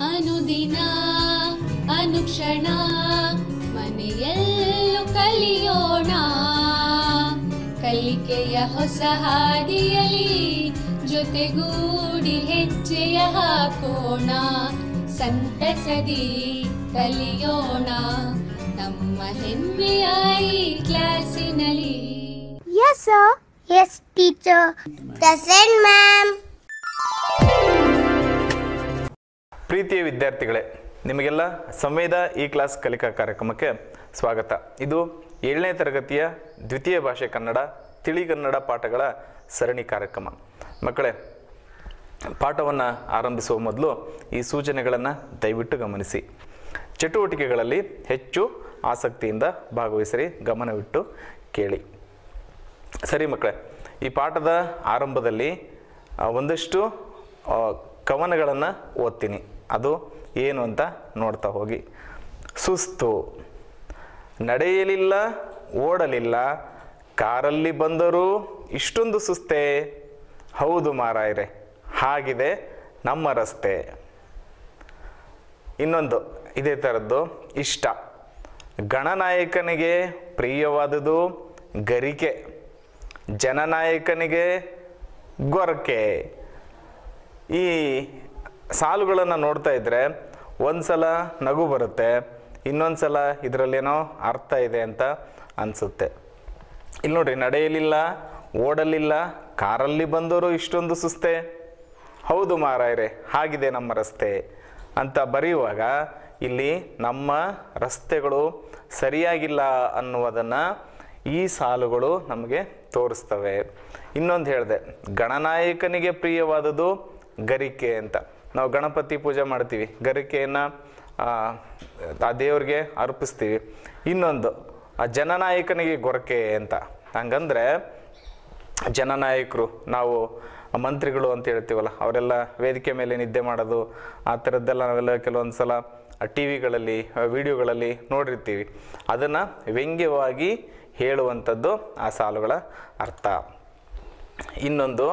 ಅನುದಿನ ಅನುಕ್ಷಣ ಮನೆಯಲ್ಲೂ ಕಲಿಯೋಣ ಕಲಿಕೆಯ ಹೊಸ ಹಾದಿಯಲಿ ಜೊತೆಗೂಡಿ ಹೆಜ್ಜೆಯ ಹಾಕೋಣ ಸಂತಸದಿ ಕಲಿಯೋಣ ನಮ್ಮ ಹೆಮ್ಮೆಯ ಈ ಕ್ಲಾಸಿನಲ್ಲಿ Yes, sir. Yes, teacher. Present, ma'am. ಪ್ರೀತಿಯ ವಿದ್ಯಾರ್ಥಿಗಳೇ ನಿಮಗೆಲ್ಲ ಸಂವೇದ ಈ ಕ್ಲಾಸ್ ಕಲಿಕಾ ಕಾರ್ಯಕ್ರಮಕ್ಕೆ ಸ್ವಾಗತ ಇದು ಏಳನೇ ತರಗತಿಯ ದ್ವಿತೀಯ ಭಾಷೆ ಕನ್ನಡ ತಿಳಿ ಕನ್ನಡ ಪಾಠಗಳ ಸರಣಿ ಕಾರ್ಯಕ್ರಮ ಮಕ್ಕಳೇ ಪಾಠವನ್ನು ಆರಂಭಿಸುವ ಮೊದಲು ಈ ಸೂಚನೆಗಳನ್ನು ದಯವಿಟ್ಟು ಗಮನಿಸಿ ಚಟುವಟಿಕೆಗಳಲ್ಲಿ ಹೆಚ್ಚು ಆಸಕ್ತಿಯಿಂದ ಭಾಗವಹಿಸಿರಿ ಗಮನವಿಟ್ಟು ಕೇಳಿ ಸರಿ ಮಕ್ಕಳೇ ಈ ಪಾಠದ ಆರಂಭದಲ್ಲಿ ಆ, ಒಂದಷ್ಟು ಕವನಗಳನ್ನು ಓದ್ತೀನಿ ಅದು ಏನು ಅಂತ ನೋಡ್ತಾ ಹೋಗಿ ಸುಸ್ತು ನಡೆಯಲಿಲ್ಲ ಓಡಲಿಲ್ಲ ಕಾರಲ್ಲಿ ಬಂದರೂ ಇಷ್ಟೊಂದು ಸುಸ್ತೆ ಹೌದು ಮಾರಾಯರೆ ಹಾಗಿದೆ ನಮ್ಮ ರಸ್ತೆ ಇನ್ನೊಂದು ಇದೇ ಥರದ್ದು ಇಷ್ಟ ಗಣನಾಯಕನಿಗೆ ಪ್ರಿಯವಾದುದು ಗರಿಕೆ ಜನನಾಯಕನಿಗೆ ಗೊರಕೆ ಈ ಸಾಲುಗಳನ್ನು ನೋಡ್ತಾ ಇದ್ದರೆ ಒಂದು ಸಲ ನಗು ಬರುತ್ತೆ ಇನ್ನೊಂದು ಸಲ ಇದರಲ್ಲೇನೋ ಅರ್ಥ ಇದೆ ಅಂತ ಅನಿಸುತ್ತೆ ಇಲ್ಲಿ ನೋಡ್ರಿ ನಡೆಯಲಿಲ್ಲ ಓಡಲಿಲ್ಲ ಕಾರಲ್ಲಿ ಬಂದವರು ಇಷ್ಟೊಂದು ಸುಸ್ತೆ ಹೌದು ಮಾರಾಯರೆ ಹಾಗಿದೆ ನಮ್ಮ ರಸ್ತೆ ಅಂತ ಬರೆಯುವಾಗ ಇಲ್ಲಿ ನಮ್ಮ ರಸ್ತೆಗಳು ಸರಿಯಾಗಿಲ್ಲ ಅನ್ನುವುದನ್ನು ಈ ಸಾಲುಗಳು ನಮಗೆ ತೋರಿಸ್ತವೆ ಇನ್ನೊಂದು ಹೇಳಿದೆ ಗಣನಾಯಕನಿಗೆ ಪ್ರಿಯವಾದುದು ಗರಿಕೆ ಅಂತ ನಾವು ಗಣಪತಿ ಪೂಜೆ ಮಾಡ್ತೀವಿ ಗರಿಕೆಯನ್ನು ಆ ದೇವ್ರಿಗೆ ಅರ್ಪಿಸ್ತೀವಿ ಇನ್ನೊಂದು ಆ ಜನನಾಯಕನಿಗೆ ಗೊರಕೆ ಅಂತ ಹಂಗಂದ್ರೆ ಜನನಾಯಕರು ನಾವು ಮಂತ್ರಿಗಳು ಅಂತ ಹೇಳ್ತೀವಲ್ಲ ಅವರೆಲ್ಲ ವೇದಿಕೆ ಮೇಲೆ ನಿದ್ದೆ ಮಾಡೋದು ಆ ಥರದ್ದೆಲ್ಲ ನಾವೆಲ್ಲ ಕೆಲವೊಂದು ಸಲ ಟಿ ವಿಗಳಲ್ಲಿ ವಿಡಿಯೋಗಳಲ್ಲಿ ನೋಡಿರ್ತೀವಿ ಅದನ್ನು ವ್ಯಂಗ್ಯವಾಗಿ ಹೇಳುವಂಥದ್ದು ಆ ಸಾಲುಗಳ ಅರ್ಥ ಇನ್ನೊಂದು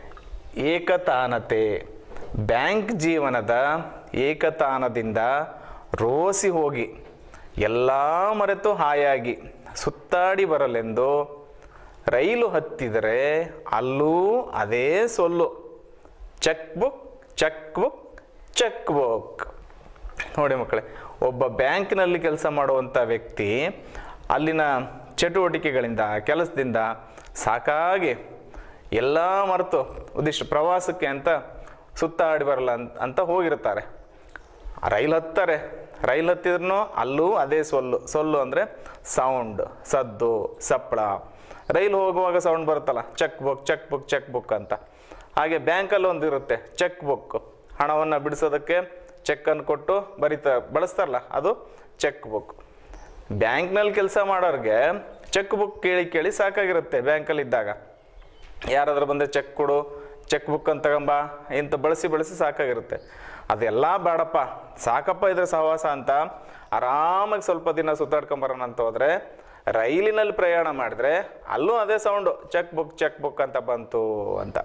ಏಕತಾನತೆ ಬ್ಯಾಂಕ್ ಜೀವನದ ಏಕತಾನದಿಂದ ರೋಸಿ ಹೋಗಿ ಎಲ್ಲ ಮರೆತು ಹಾಯಾಗಿ ಸುತ್ತಾಡಿ ಬರಲೆಂದು ರೈಲು ಹತ್ತಿದರೆ ಅಲ್ಲೂ ಅದೇ ಸೊಲ್ಲು cheque book cheque book cheque book ನೋಡಿ ಮಕ್ಕಳೇ ಒಬ್ಬ ಬ್ಯಾಂಕ್ನಲ್ಲಿ ಕೆಲಸ ಮಾಡುವಂಥ ವ್ಯಕ್ತಿ ಅಲ್ಲಿನ ಚಟುವಟಿಕೆಗಳಿಂದ ಕೆಲಸದಿಂದ ಸಾಕಾಗಿ ಎಲ್ಲ ಮರೆತು ಉದಿಷ್ಟು ಪ್ರವಾಸಕ್ಕೆ ಅಂತ ಸುತ್ತಾಡಿ ಬರಲ್ಲ ಅಂತ ಅಂತ ಹೋಗಿರ್ತಾರೆ ರೈಲು ಹತ್ತಾರೆ ರೈಲು ಹತ್ತಿದ್ರೂ ಅಲ್ಲೂ ಅದೇ ಸೊಲ್ಲು ಸೊಲ್ಲು ಅಂದರೆ ಸೌಂಡ್ ಸದ್ದು ಸಪ್ಪಳ ರೈಲು ಹೋಗುವಾಗ ಸೌಂಡ್ ಬರುತ್ತಲ್ಲ cheque book cheque book cheque book ಅಂತ ಹಾಗೆ ಬ್ಯಾಂಕಲ್ಲಿ ಒಂದು ಇರುತ್ತೆ ಚೆಕ್ ಬುಕ್ ಹಣವನ್ನು ಬಿಡಿಸೋದಕ್ಕೆ ಚೆಕ್ಕನ್ನು ಕೊಟ್ಟು ಬರಿತಾ ಬಳಸ್ತಾರಲ್ಲ ಅದು ಚೆಕ್ ಬುಕ್ ಬ್ಯಾಂಕ್ನಲ್ಲಿ ಕೆಲಸ ಮಾಡೋರಿಗೆ ಚೆಕ್ ಬುಕ್ ಕೇಳಿ ಕೇಳಿ ಸಾಕಾಗಿರುತ್ತೆ ಬ್ಯಾಂಕಲ್ಲಿ ಇದ್ದಾಗ ಯಾರಾದ್ರೂ ಬಂದರೆ ಚೆಕ್ ಕೊಡು ಚೆಕ್ ಬುಕ್ ಅಂತ ತಗೊಂಬ ಇಂಥ ಬಳಸಿ ಬಳಸಿ ಸಾಕಾಗಿರುತ್ತೆ ಅದೆಲ್ಲ ಬೇಡಪ್ಪ ಸಾಕಪ್ಪ ಇದ್ರ ಸಹವಾಸ ಅಂತ ಆರಾಮಾಗಿ ಸ್ವಲ್ಪ ದಿನ ಸುತ್ತಾಡ್ಕೊಂಬರೋಣ ಅಂತ ಹೋದರೆ ರೈಲಿನಲ್ಲಿ ಪ್ರಯಾಣ ಮಾಡಿದ್ರೆ ಅಲ್ಲೂ ಅದೇ sound cheque book cheque book ಅಂತ ಬಂತು ಅಂತ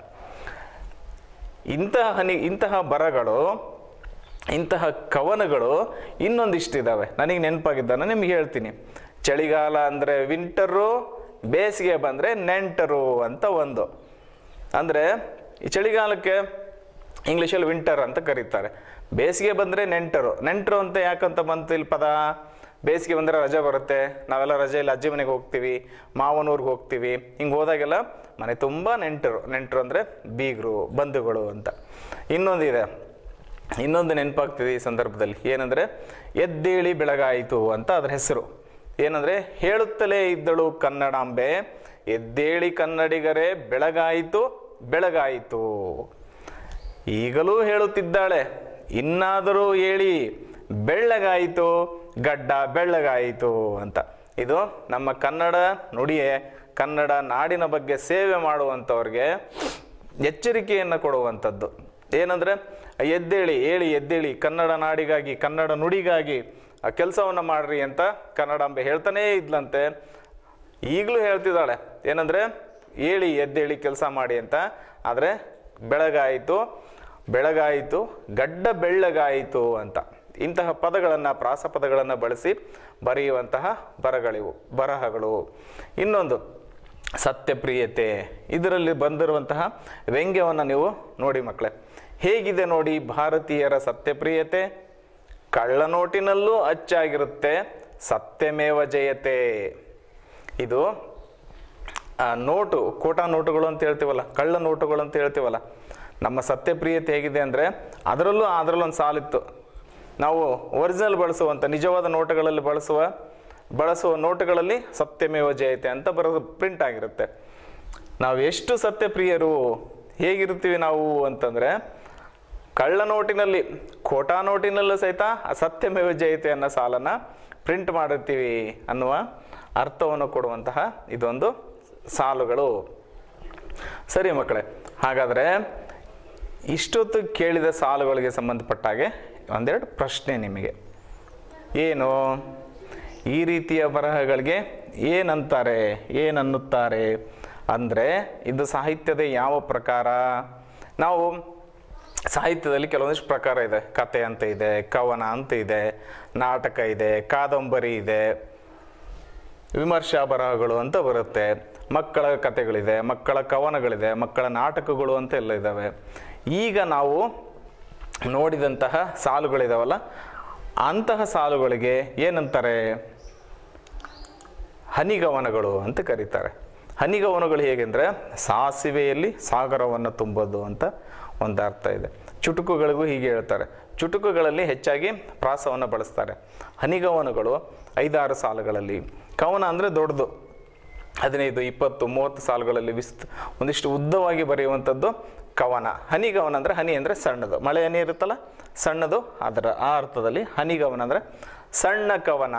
ಇಂತಹ ಹನಿ ಇಂತಹ ಬರಗಳು ಇಂತಹ ಕವನಗಳು ಇನ್ನೊಂದಿಷ್ಟಿದ್ದಾವೆ ನನಗೆ ನೆನಪಾಗಿದ್ದಾನೆ ನಿಮ್ಗೆ ಹೇಳ್ತೀನಿ ಚಳಿಗಾಲ ಅಂದರೆ ವಿಂಟರು ಬೇಸಿಗೆ ಬಂದರೆ ನೆಂಟರು ಅಂತ ಒಂದು ಅಂದರೆ ಈ ಚಳಿಗಾಲಕ್ಕೆ ಇಂಗ್ಲೀಷಲ್ಲಿ ವಿಂಟರ್ ಅಂತ ಕರೀತಾರೆ ಬೇಸಿಗೆ ಬಂದರೆ ನೆಂಟರು ನೆಂಟರು ಅಂತ ಯಾಕಂತ ಬಂತು ಇಲ್ಲಿ ಪದ ಬೇಸಿಗೆ ಬಂದರೆ ರಜೆ ಬರುತ್ತೆ ನಾವೆಲ್ಲ ರಜೆಯಲ್ಲಿ ಅಜ್ಜಿ ಮನೆಗೆ ಹೋಗ್ತೀವಿ ಮಾವನೂರಿಗೆ ಹೋಗ್ತೀವಿ ಹಿಂಗೆ ಹೋದಾಗೆಲ್ಲ ಮನೆ ತುಂಬ ನೆಂಟರು ನೆಂಟರು ಅಂದರೆ ಬೀಗರು ಬಂಧುಗಳು ಅಂತ ಇನ್ನೊಂದಿದೆ ಇನ್ನೊಂದು ನೆನಪಾಗ್ತಿದೆ ಈ ಸಂದರ್ಭದಲ್ಲಿ ಏನಂದರೆ ಎದ್ದೇಳಿ ಬೆಳಗಾಯಿತು ಅಂತ ಅದರ ಹೆಸರು ಏನಂದರೆ ಹೇಳುತ್ತಲೇ ಇದ್ದಳು ಕನ್ನಡಾಂಬೆ ಎದ್ದೇಳಿ ಕನ್ನಡಿಗರೇ ಬೆಳಗಾಯಿತು ಬೆಳಗಾಯಿತು ಈಗಲೂ ಹೇಳುತ್ತಿದ್ದಾಳೆ ಇನ್ನಾದರೂ ಹೇಳಿ ಬೆಳ್ಳಗಾಯಿತು ಗಡ್ಡ ಬೆಳ್ಳಗಾಯಿತು ಅಂತ ಇದು ನಮ್ಮ ಕನ್ನಡ ನುಡಿಯೇ ಕನ್ನಡ ನಾಡಿನ ಬಗ್ಗೆ ಸೇವೆ ಮಾಡುವಂಥವ್ರಿಗೆ ಎಚ್ಚರಿಕೆಯನ್ನು ಕೊಡುವಂಥದ್ದು ಏನಂದರೆ ಎದ್ದೇಳಿ ಹೇಳಿ ಎದ್ದೇಳಿ ಕನ್ನಡ ನಾಡಿಗಾಗಿ ಕನ್ನಡ ನುಡಿಗಾಗಿ ಆ ಕೆಲಸವನ್ನು ಮಾಡ್ರಿ ಅಂತ ಕನ್ನಡಾಂಬೆ ಹೇಳ್ತಾನೇ ಇದ್ಲಂತೆ ಈಗಲೂ ಹೇಳ್ತಿದ್ದಾಳೆ ಏನಂದರೆ ಹೇಳಿ ಎದ್ದೇಳಿ ಕೆಲಸ ಮಾಡಿ ಅಂತ ಆದರೆ ಬೆಳಗಾಯಿತು ಬೆಳಗಾಯಿತು ಗಡ್ಡ ಬೆಳ್ಳಗಾಯಿತು ಅಂತ ಇಂತಹ ಪದಗಳನ್ನು ಪ್ರಾಸಪದಗಳನ್ನು ಬಳಸಿ ಬರೆಯುವಂತಹ ಬರಗಳಿವು ಬರಹಗಳು ಇನ್ನೊಂದು ಸತ್ಯಪ್ರಿಯತೆ ಇದರಲ್ಲಿ ಬಂದಿರುವಂತಹ ವ್ಯಂಗ್ಯವನ್ನು ನೀವು ನೋಡಿ ಮಕ್ಕಳೇ ಹೇಗಿದೆ ನೋಡಿ ಭಾರತೀಯರ ಸತ್ಯಪ್ರಿಯತೆ ಕಳ್ಳನೋಟಿನಲ್ಲೂ ಅಚ್ಚಾಗಿರುತ್ತೆ ಸತ್ಯಮೇವ ಜಯತೆ ಇದು ಆ ನೋಟು ಕೋಟಾ ನೋಟುಗಳು ಅಂತ ಹೇಳ್ತೀವಲ್ಲ ಕಳ್ಳ ನೋಟುಗಳು ಅಂತ ಹೇಳ್ತೀವಲ್ಲ ನಮ್ಮ ಸತ್ಯಪ್ರಿಯತೆ ಹೇಗಿದೆ ಅಂದರೆ ಅದರಲ್ಲೂ ಅದರಲ್ಲೂ ಒಂದು ಸಾಲಿತ್ತು ನಾವು ಒರಿಜಿನಲ್ ಬಳಸುವಂಥ ನಿಜವಾದ ನೋಟುಗಳಲ್ಲಿ ಬಳಸುವ ಬಳಸುವ ನೋಟುಗಳಲ್ಲಿ ಸತ್ಯಮೇವ ಜಯತೆ ಅಂತ ಬರೋದು ಪ್ರಿಂಟ್ ಆಗಿರುತ್ತೆ ನಾವು ಎಷ್ಟು ಸತ್ಯಪ್ರಿಯರು ಹೇಗಿರ್ತೀವಿ ನಾವು ಅಂತಂದರೆ ಕಳ್ಳ ನೋಟಿನಲ್ಲಿ ಖೋಟಾ ನೋಟಿನಲ್ಲೂ ಸಹಿತ ಸತ್ಯಮೇವ ಜಯತೆ ಅನ್ನೋ ಸಾಲನ್ನು ಪ್ರಿಂಟ್ ಮಾಡಿರ್ತೀವಿ ಅನ್ನುವ ಅರ್ಥವನ್ನು ಕೊಡುವಂತಹ ಇದೊಂದು ಸಾಲುಗಳು ಸರಿ ಮಕ್ಕಳೇ ಹಾಗಾದರೆ ಇಷ್ಟೊತ್ತು ಕೇಳಿದ ಸಾಲುಗಳಿಗೆ ಸಂಬಂಧಪಟ್ಟ ಹಾಗೆ ಒಂದೆರಡು ಪ್ರಶ್ನೆ ನಿಮಗೆ ಏನು ಈ ರೀತಿಯ ಬರಹಗಳಿಗೆ ಏನಂತಾರೆ ಏನನ್ನುತ್ತಾರೆ ಅಂದರೆ ಇದು ಸಾಹಿತ್ಯದ ಯಾವ ಪ್ರಕಾರ ನಾವು ಸಾಹಿತ್ಯದಲ್ಲಿ ಕೆಲವೊಂದಿಷ್ಟು ಪ್ರಕಾರ ಇದೆ ಕತೆ ಅಂತ ಇದೆ ಕವನ ಅಂತ ಇದೆ ನಾಟಕ ಇದೆ ಕಾದಂಬರಿ ಇದೆ ವಿಮರ್ಶಾ ಬರಹಗಳು ಅಂತ ಬರುತ್ತೆ ಮಕ್ಕಳ ಕಥೆಗಳಿದೆ ಮಕ್ಕಳ ಕವನಗಳಿದೆ ಮಕ್ಕಳ ನಾಟಕಗಳು ಅಂತ ಎಲ್ಲ ಇದ್ದಾವೆ ಈಗ ನಾವು ನೋಡಿದಂತಹ ಸಾಲುಗಳಿದಾವಲ್ಲ ಅಂತಹ ಸಾಲುಗಳಿಗೆ ಏನಂತಾರೆ ಹನಿಗವನಗಳು ಅಂತ ಕರೀತಾರೆ ಹನಿಗವನಗಳು ಹೇಗೆಂದರೆ ಸಾಸಿವೆಯಲ್ಲಿ ಸಾಗರವನ್ನು ತುಂಬೋದು ಅಂತ ಒಂದು ಅರ್ಥ ಇದೆ ಚುಟುಕುಗಳಿಗೂ ಹೀಗೆ ಹೇಳ್ತಾರೆ ಚುಟುಕುಗಳಲ್ಲಿ ಹೆಚ್ಚಾಗಿ ಪ್ರಾಸವನ್ನು ಬಳಸ್ತಾರೆ ಹನಿಗವನಗಳು ಐದಾರು ಸಾಲುಗಳಲ್ಲಿ ಕವನ ಅಂದರೆ ದೊಡ್ಡದು ಹದಿನೈದು ಇಪ್ಪತ್ತು ಮೂವತ್ತು ಸಾಲುಗಳಲ್ಲಿ ವಿಸ್ತ್ ಒಂದಿಷ್ಟು ಉದ್ದವಾಗಿ ಬರೆಯುವಂಥದ್ದು ಕವನ ಹನಿಗವನ ಅಂದರೆ ಹನಿ ಅಂದರೆ ಸಣ್ಣದು ಮಳೆ ಹನಿ ಇರುತ್ತಲ್ಲ ಸಣ್ಣದು ಅದರ ಆ ಅರ್ಥದಲ್ಲಿ ಹನಿಗವನ ಅಂದರೆ ಸಣ್ಣ ಕವನ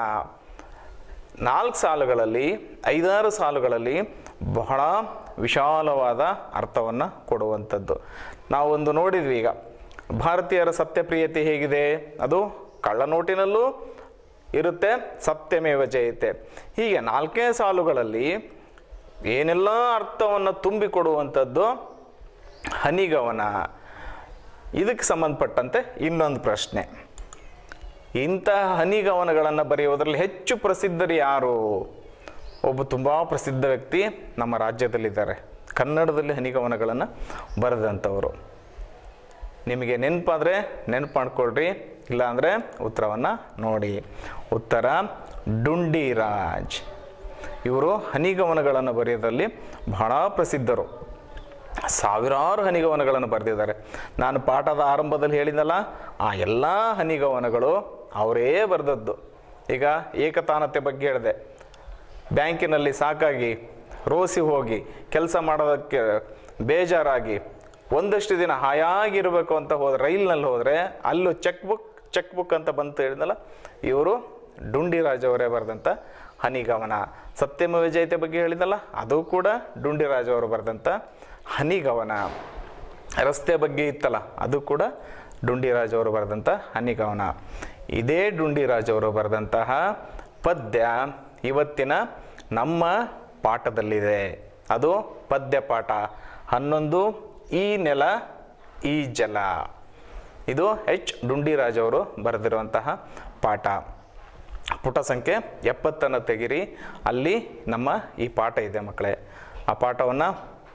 ನಾಲ್ಕು ಸಾಲುಗಳಲ್ಲಿ ಐದಾರು ಸಾಲುಗಳಲ್ಲಿ ಬಹಳ ವಿಶಾಲವಾದ ಅರ್ಥವನ್ನು ಕೊಡುವಂಥದ್ದು ನಾವೊಂದು ನೋಡಿದ್ವಿ ಈಗ ಭಾರತೀಯರ ಸತ್ಯಪ್ರಿಯತೆ ಹೇಗಿದೆ ಅದು ಕಳ್ಳನೋಟಿನಲ್ಲೂ ಇರುತ್ತೆ ಸತ್ಯಮೇವ ಜಯತೆ ಹೀಗೆ ನಾಲ್ಕೇ ಸಾಲುಗಳಲ್ಲಿ ಏನೆಲ್ಲ ಅರ್ಥವನ್ನು ತುಂಬಿಕೊಡುವಂಥದ್ದು ಹನಿಗವನ ಇದಕ್ಕೆ ಸಂಬಂಧಪಟ್ಟಂತೆ ಇನ್ನೊಂದು ಪ್ರಶ್ನೆ ಇಂತಹ ಹನಿಗವನಗಳನ್ನು ಬರೆಯುವುದರಲ್ಲಿ ಹೆಚ್ಚು ಪ್ರಸಿದ್ಧರು ಯಾರು ಒಬ್ಬ ತುಂಬ ಪ್ರಸಿದ್ಧ ವ್ಯಕ್ತಿ ನಮ್ಮ ರಾಜ್ಯದಲ್ಲಿದ್ದಾರೆ ಕನ್ನಡದಲ್ಲಿ ಹನಿಗವನಗಳನ್ನು ಬರೆದಂಥವರು ನಿಮಗೆ ನೆನಪಾದರೆ ನೆನಪು ಮಾಡ್ಕೊಳ್ರಿ ಇಲ್ಲಾಂದರೆ ಉತ್ತರವನ್ನು ನೋಡಿ ಉತ್ತರ ಡುಂಡಿರಾಜ್ ಇವರು ಹನಿಗವನಗಳನ್ನು ಬರೆಯೋದ್ರಲ್ಲಿ ಬಹಳ ಪ್ರಸಿದ್ಧರು ಸಾವಿರಾರು ಹನಿಗವನಗಳನ್ನು ಬರೆದಿದ್ದಾರೆ ನಾನು ಪಾಠದ ಆರಂಭದಲ್ಲಿ ಹೇಳಿದ್ನಲ್ಲ ಆ ಎಲ್ಲ ಹನಿಗವನಗಳು ಅವರೇ ಬರೆದದ್ದು ಈಗ ಏಕತಾನತೆ ಬಗ್ಗೆ ಹೇಳಿದೆ ಬ್ಯಾಂಕಿನಲ್ಲಿ ಸಾಕಾಗಿ ರೋಸಿ ಹೋಗಿ ಕೆಲಸ ಮಾಡೋದಕ್ಕೆ ಬೇಜಾರಾಗಿ ಒಂದಷ್ಟು ದಿನ ಹಾಯಾಗಿರಬೇಕು ಅಂತ ಹೋದ್ರೆ ರೈಲ್ನಲ್ಲಿ ಹೋದರೆ ಅಲ್ಲೂ ಚೆಕ್ ಬುಕ್ ಚೆಕ್ ಬುಕ್ ಅಂತ ಬಂತು ಹೇಳಿದ್ನಲ್ಲ ಇವರು ಡುಂಡಿರಾಜ್ ಅವರೇ ಬರೆದಂಥ ಹನಿಗವನ ಸತ್ಯಮ ವಿಜಯತೆ ಬಗ್ಗೆ ಹೇಳಿದಲ್ಲ ಅದು ಕೂಡ ಡುಂಡಿರಾಜ್ ಅವರು ಬರೆದಂಥ ಹನಿಗವನ ರಸ್ತೆ ಬಗ್ಗೆ ಇತ್ತಲ್ಲ ಅದು ಕೂಡ ಡುಂಡಿರಾಜ್ ಅವರು ಬರೆದಂಥ ಹನಿಗವನ ಇದೇ ಡುಂಡಿರಾಜ್ ಅವರು ಬರೆದಂತಹ ಪದ್ಯ ಇವತ್ತಿನ ನಮ್ಮ ಪಾಠದಲ್ಲಿದೆ ಅದು ಪದ್ಯ ಪಾಠ ಹನ್ನೊಂದು ಈ ನೆಲ ಈ ಜಲ ಇದು ಎಚ್ ಡುಂಡಿರಾಜ್ ಅವರು ಬರೆದಿರುವಂತಹ ಪಾಠ ಪುಟ ಸಂಖ್ಯೆ ಎಪ್ಪತ್ತನ್ನು ತೆಗಿರಿ ಅಲ್ಲಿ ನಮ್ಮ ಈ ಪಾಠ ಇದೆ ಮಕ್ಕಳೇ ಆ ಪಾಠವನ್ನು